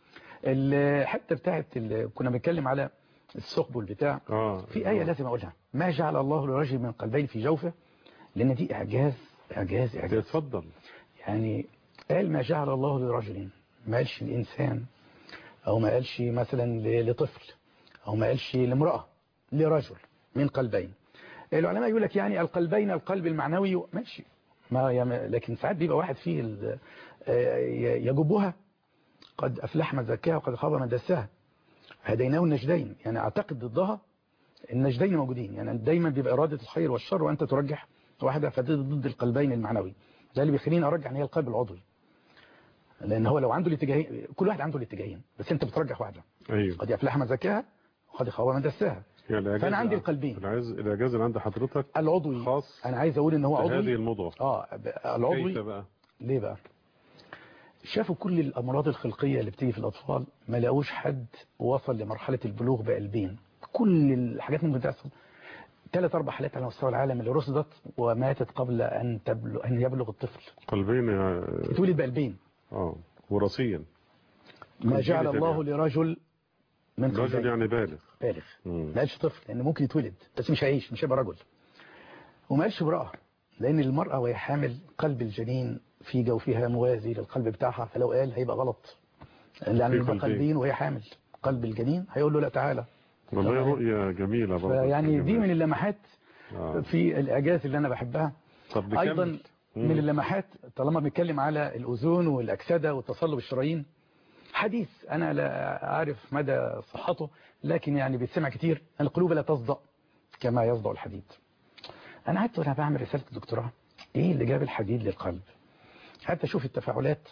الحته بتاعت اللي كنا بنتكلم على الثقب والبتاع اه في آية لازم أقولها ما جعل الله لرجل من قلبين في جوفه لأن دي إعجاز إعجاز إعجاز اتفضل يعني قال ما جعل الله لرجل ما قالش الإنسان أو ما قالش مثلا ل- لطفل أو ما قالش لامرأة لرجل من قلبين العلماء يقول لك يعني القلبين القلب المعنوي ماشي ما يم- لكن ساعات بيبقى واحد فيه ال- آه، ي- يجبها قد أفلح من زكاها وقد خاب من دساها هديناه النجدين يعني أعتقد ضدها النجدين موجودين يعني دايما بيبقى إرادة الخير والشر وأنت ترجح واحدة فدي ضد القلبين المعنوي ده اللي بيخليني أرجح أن هي القلب العضوي لأن هو لو عنده الاتجاهين كل واحد عنده الاتجاهين بس أنت بترجح واحدة ايوه قد يفلح من زكاها وقد خاب من دساها يعني الإعجاز فأنا عندي اللي- القلبين الإعجاز الإعجاز اللي عند حضرتك العضوي خاص أنا عايز أقول إن هو بهذه عضوي المضغة اه ب- العضوي كيف بقى ليه بقى شافوا كل الأمراض الخلقية اللي بتيجي في الأطفال ما لقوش حد وصل لمرحلة البلوغ بقلبين كل الحاجات ممكن تحصل ثلاث أربع حالات على مستوى العالم اللي رصدت وماتت قبل أن تبلغ أن يبلغ الطفل قلبين يا- اتولد بقلبين اه وراثيا ما قلبين جعل الله تمام. لرجل من رجل قلبين يعني بالغ بالغ مم. ما قالش طفل لأنه ممكن يتولد بس مش هيعيش مش هيبقى رجل وما قالش امرأة لأن المرأة وهي حامل قلب الجنين في جوفها موازي للقلب بتاعها فلو قال هيبقى غلط لأن في يبقى قلبين. قلبين وهي حامل قلب الجنين هيقول له لا تعالى والله تمام. رؤية جميلة برضه فيعني دي من اللمحات آه. في الإعجاز اللي أنا بحبها طب نكمل. أيضا مم. من اللمحات طالما بنتكلم على الأذون والأكسدة والتصلب الشرايين حديث أنا لا أعرف مدى صحته لكن يعني بيتسمع كتير القلوب لا تصدأ كما يصدأ الحديد أنا قعدت وأنا بعمل رسالة الدكتوراه إيه اللي جاب الحديد للقلب حتى أشوف التفاعلات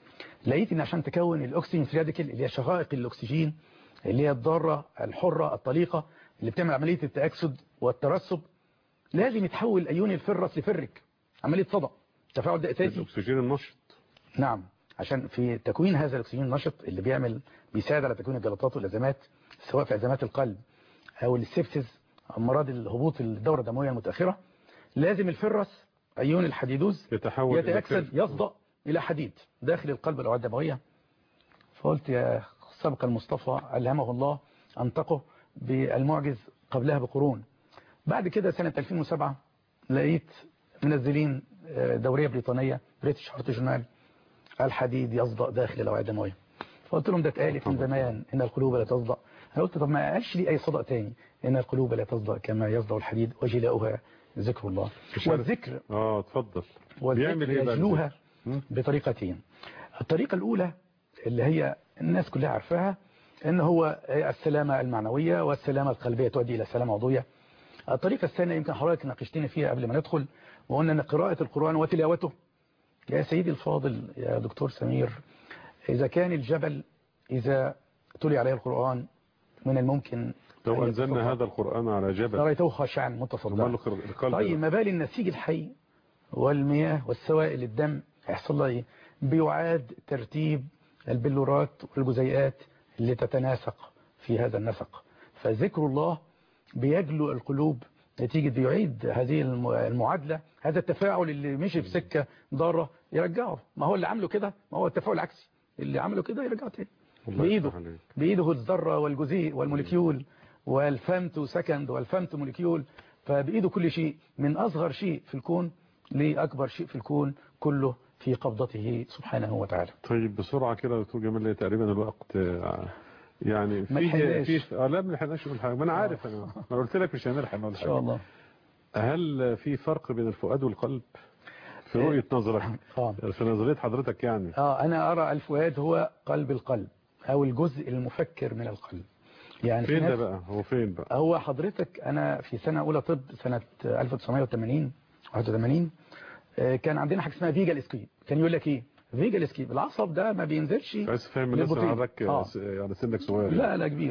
لقيت إن عشان تكون الأكسجين فريديكل اللي هي شقائق الأكسجين اللي هي الضارة الحرة الطليقة اللي بتعمل عملية التأكسد والترسب لازم يتحول أيون الفرس لفرك عملية صدى التفاعل ده أساسي الأكسجين النشط نعم عشان في تكوين هذا الأكسجين النشط اللي بيعمل بيساعد على تكوين الجلطات والأزمات سواء في أزمات القلب أو السبسس أمراض الهبوط الدورة الدموية المتأخرة لازم الفرس أيون الحديدوز يتحول إلى يتأكسد فرد. يصدأ إلى حديد داخل القلب الأوعية الدموية فقلت يا سبق المصطفى ألهمه الله أنطقه بالمعجز قبلها بقرون بعد كده سنة 2007 لقيت منزلين آه، دورية بريطانية بريتش هارت جورنال الحديد يصدأ داخل الأوعية الدموية فقلت لهم ده اتقالت من زمان إن القلوب لا تصدأ أنا قلت طب ما قالش لي أي صدأ تاني إن القلوب لا تصدأ كما يصدأ الحديد وجلاؤها ذكر الله مش عارف. والذكر اه اتفضل والذكر بيعمل ايه بقى يجلوها الذكر؟ مم. بطريقتين الطريقة الأولى اللي هي الناس كلها عارفاها ان هو السلامة المعنوية والسلامة القلبية تؤدي إلى سلامة عضوية الطريقة الثانية يمكن حضرتك ناقشتني فيها قبل ما ندخل وقلنا ان قراءة القرآن وتلاوته يا سيدي الفاضل يا دكتور سمير إذا كان الجبل إذا تلي عليه القرآن من الممكن لو أن أنزلنا يتصدع. هذا القرآن على جبل رأيته خاشعا متصدعا وماله القلب طيب ما بال النسيج الحي والمياه والسوائل الدم هيحصل لها ايه بيعاد ترتيب البلورات والجزيئات اللي تتناسق في هذا النسق فذكر الله بيجلو القلوب نتيجة بيعيد هذه الم- المعادلة هذا التفاعل اللي مشي في سكة ضارة يرجعه ما هو اللي عمله كده ما هو التفاعل العكسي اللي عمله كده يرجعه تاني الله بإيده يفتح عليك. بإيده الذرة والجزيء والموليكيول والفمتو سكند والفمتو موليكيول فبإيده كل شيء من أصغر شيء في الكون لأكبر شيء في الكون كله في قبضته سبحانه وتعالى طيب بسرعة كده يا دكتور جمال لأن تقريبا الوقت آه، يعني ما فيه لحقناش. فيه آه لا ما لحقناش نقول حاجة ما أنا عارف أنا ما أنا قلت لك مش هنلحق نقول إن شاء حاجة الله هل في فرق بين الفؤاد والقلب في رؤية نظرك آه. في نظرية حضرتك يعني آه أنا أرى الفؤاد هو قلب القلب أو الجزء المفكر من القلب يعني في فين ده ناس بقى هو فين بقى هو حضرتك أنا في سنة أولى طب سنة 1980 81 آه، كان عندنا حاجة اسمها فيجا الاسكيب كان يقول لك إيه فيجا الاسكيب العصب ده ما بينزلش عايز تفهم الناس للبطيء. ان حضرتك آه. س- يعني سنك صغير لا لا كبير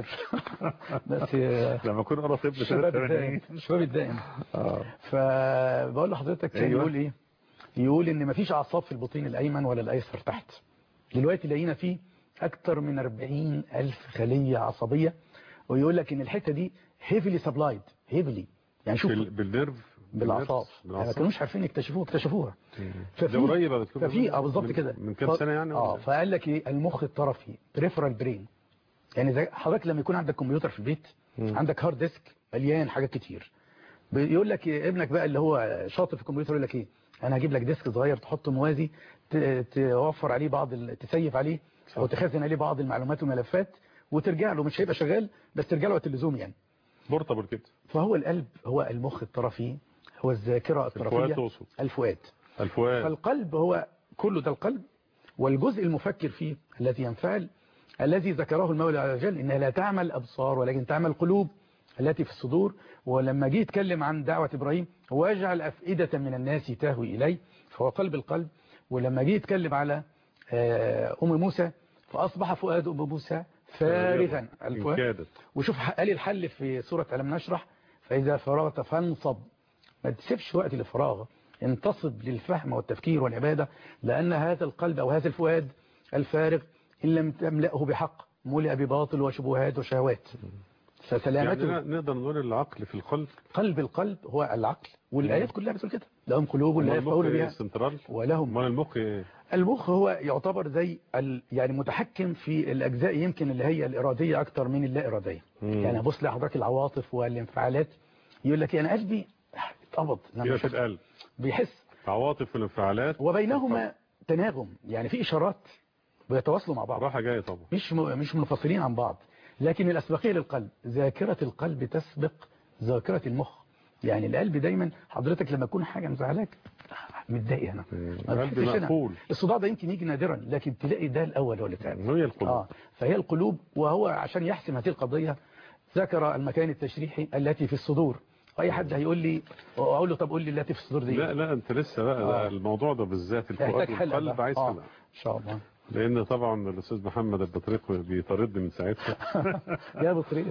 بس آه، لما اكون انا طفل الشباب 83 الدائم الشباب الدائم اه فبقول لحضرتك كان أيوة. يقول ايه يقول ان مفيش اعصاب في البطين الايمن ولا الايسر تحت دلوقتي لقينا فيه اكتر من 40 الف خلية عصبية ويقول لك ان الحتة دي هيفلي سبلايد هيفلي يعني شوف بال- بالنرف بالاعصاب ما بالأعصاب. كانوش عارفين يكتشفوها اكتشفوها ده قريب يا دكتور ففي اه بالظبط من- كده من كام ف- سنة يعني اه ولا؟ فقال لك ايه المخ الطرفي بريفرال برين يعني زي حضرتك لما يكون عندك كمبيوتر في البيت مم. عندك هارد ديسك مليان حاجات كتير بيقول لك إيه ابنك بقى اللي هو شاطر في الكمبيوتر يقول لك ايه انا هجيب لك ديسك صغير تحطه موازي ت- توفر عليه بعض ال- تسيف عليه او تخزن عليه بعض المعلومات والملفات وترجع له مش هيبقى شغال بس ترجع له وقت اللزوم يعني بورتابل كده فهو القلب هو المخ الطرفي هو الذاكرة الفؤاد الطرفية تقصد الفؤاد الفؤاد فالقلب هو كله ده القلب والجزء المفكر فيه الذي ينفعل الذي ذكره المولى عز وجل إنها لا تعمل أبصار ولكن تعمل قلوب التي في الصدور ولما جه يتكلم عن دعوة إبراهيم واجعل أفئدة من الناس تهوي إليه فهو قلب القلب ولما جه يتكلم على آه، أم موسى فأصبح فؤاد أم موسى فارغا إن الفؤاد كادت وشوف قال الحل في سورة ألم نشرح فإذا فرغت فانصب ما تسيبش وقت للفراغ انتصب للفهم والتفكير والعبادة لأن هذا القلب أو هذا الفؤاد الفارغ إن لم تملأه بحق ملئ بباطل وشبهات وشهوات يعني فسلامته نقدر نقول العقل في القلب قلب القلب هو العقل والآيات كلها بتقول كده لهم قلوب لا أمال المخ يفقهون إيه؟ بها السنترال ولهم امال المخ ايه المخ هو يعتبر زي ال... يعني متحكم في الأجزاء يمكن اللي هي الإرادية أكتر من اللا إرادية مم. يعني بص لحضرتك العواطف والانفعالات يقول لك أنا قلبي اتقبض لما هي في شفت. القلب بيحس عواطف والانفعالات وبينهما تناغم يعني في إشارات بيتواصلوا مع بعض راحه جايه طبعا مش م... مش منفصلين عن بعض لكن الأسبقية للقلب ذاكرة القلب تسبق ذاكرة المخ يعني القلب دايما حضرتك لما يكون حاجة مزعلاك متضايق هنا ما القلب بتحسش هنا. مقفول الصداع ده يمكن يجي نادرا لكن تلاقي ده الأول هو اللي تعب هي القلوب آه فهي القلوب وهو عشان يحسم هذه القضية ذكر المكان التشريحي التي في الصدور أي حد هيقول لي أقول له طب قول لي التي في الصدور دي لا لا انت لسه بقى آه. ده الموضوع ده بالذات الفؤاد يحتاج حلقة والقلب بقى. عايز آه. حلقه إن شاء الله لان طبعا الاستاذ محمد البطريق بيطاردني من ساعتها يا بطريق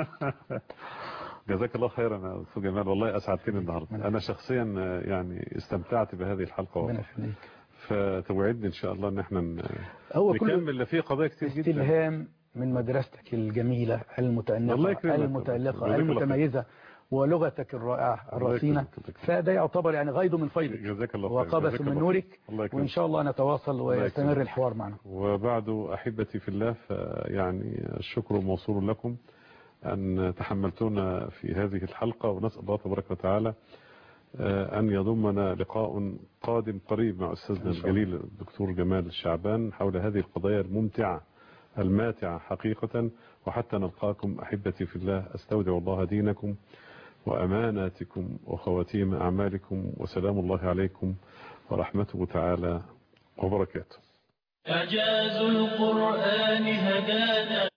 جزاك الله خيرا يا استاذ جمال والله اسعدتني النهارده انا شخصيا آه، يعني استمتعت بهذه الحلقه ربنا والله يخليك فتوعدني ان شاء الله ان احنا ن- هو كله نكمل في قضايا كتير جدا استلهام من مدرستك الجميلة الله المتأنقة يكرمك. المتألقة جزاك الله خير. المتميزة ولغتك الرائعة الله الرصينة يكرمك. الله يكرمك. فده يعتبر يعني غيض من فيضك جزاك الله خير وقبس جزاك من الله نورك الله وإن يكرمك شاء الله نتواصل ويستمر يكرمك. الحوار معنا وبعد أحبتي في الله فيعني الشكر موصول لكم أن تحملتونا في هذه الحلقة ونسأل الله تبارك وتعالى آه، أن يضمنا لقاء قادم قريب مع أستاذنا إن شاء الله. الجليل الدكتور جمال الشعبان حول هذه القضايا الممتعة الماتعة حقيقة وحتى نلقاكم أحبتي في الله أستودع الله دينكم وأماناتكم وخواتيم أعمالكم وسلام الله عليكم ورحمته تعالى وبركاته إعجاز القرآن هدانا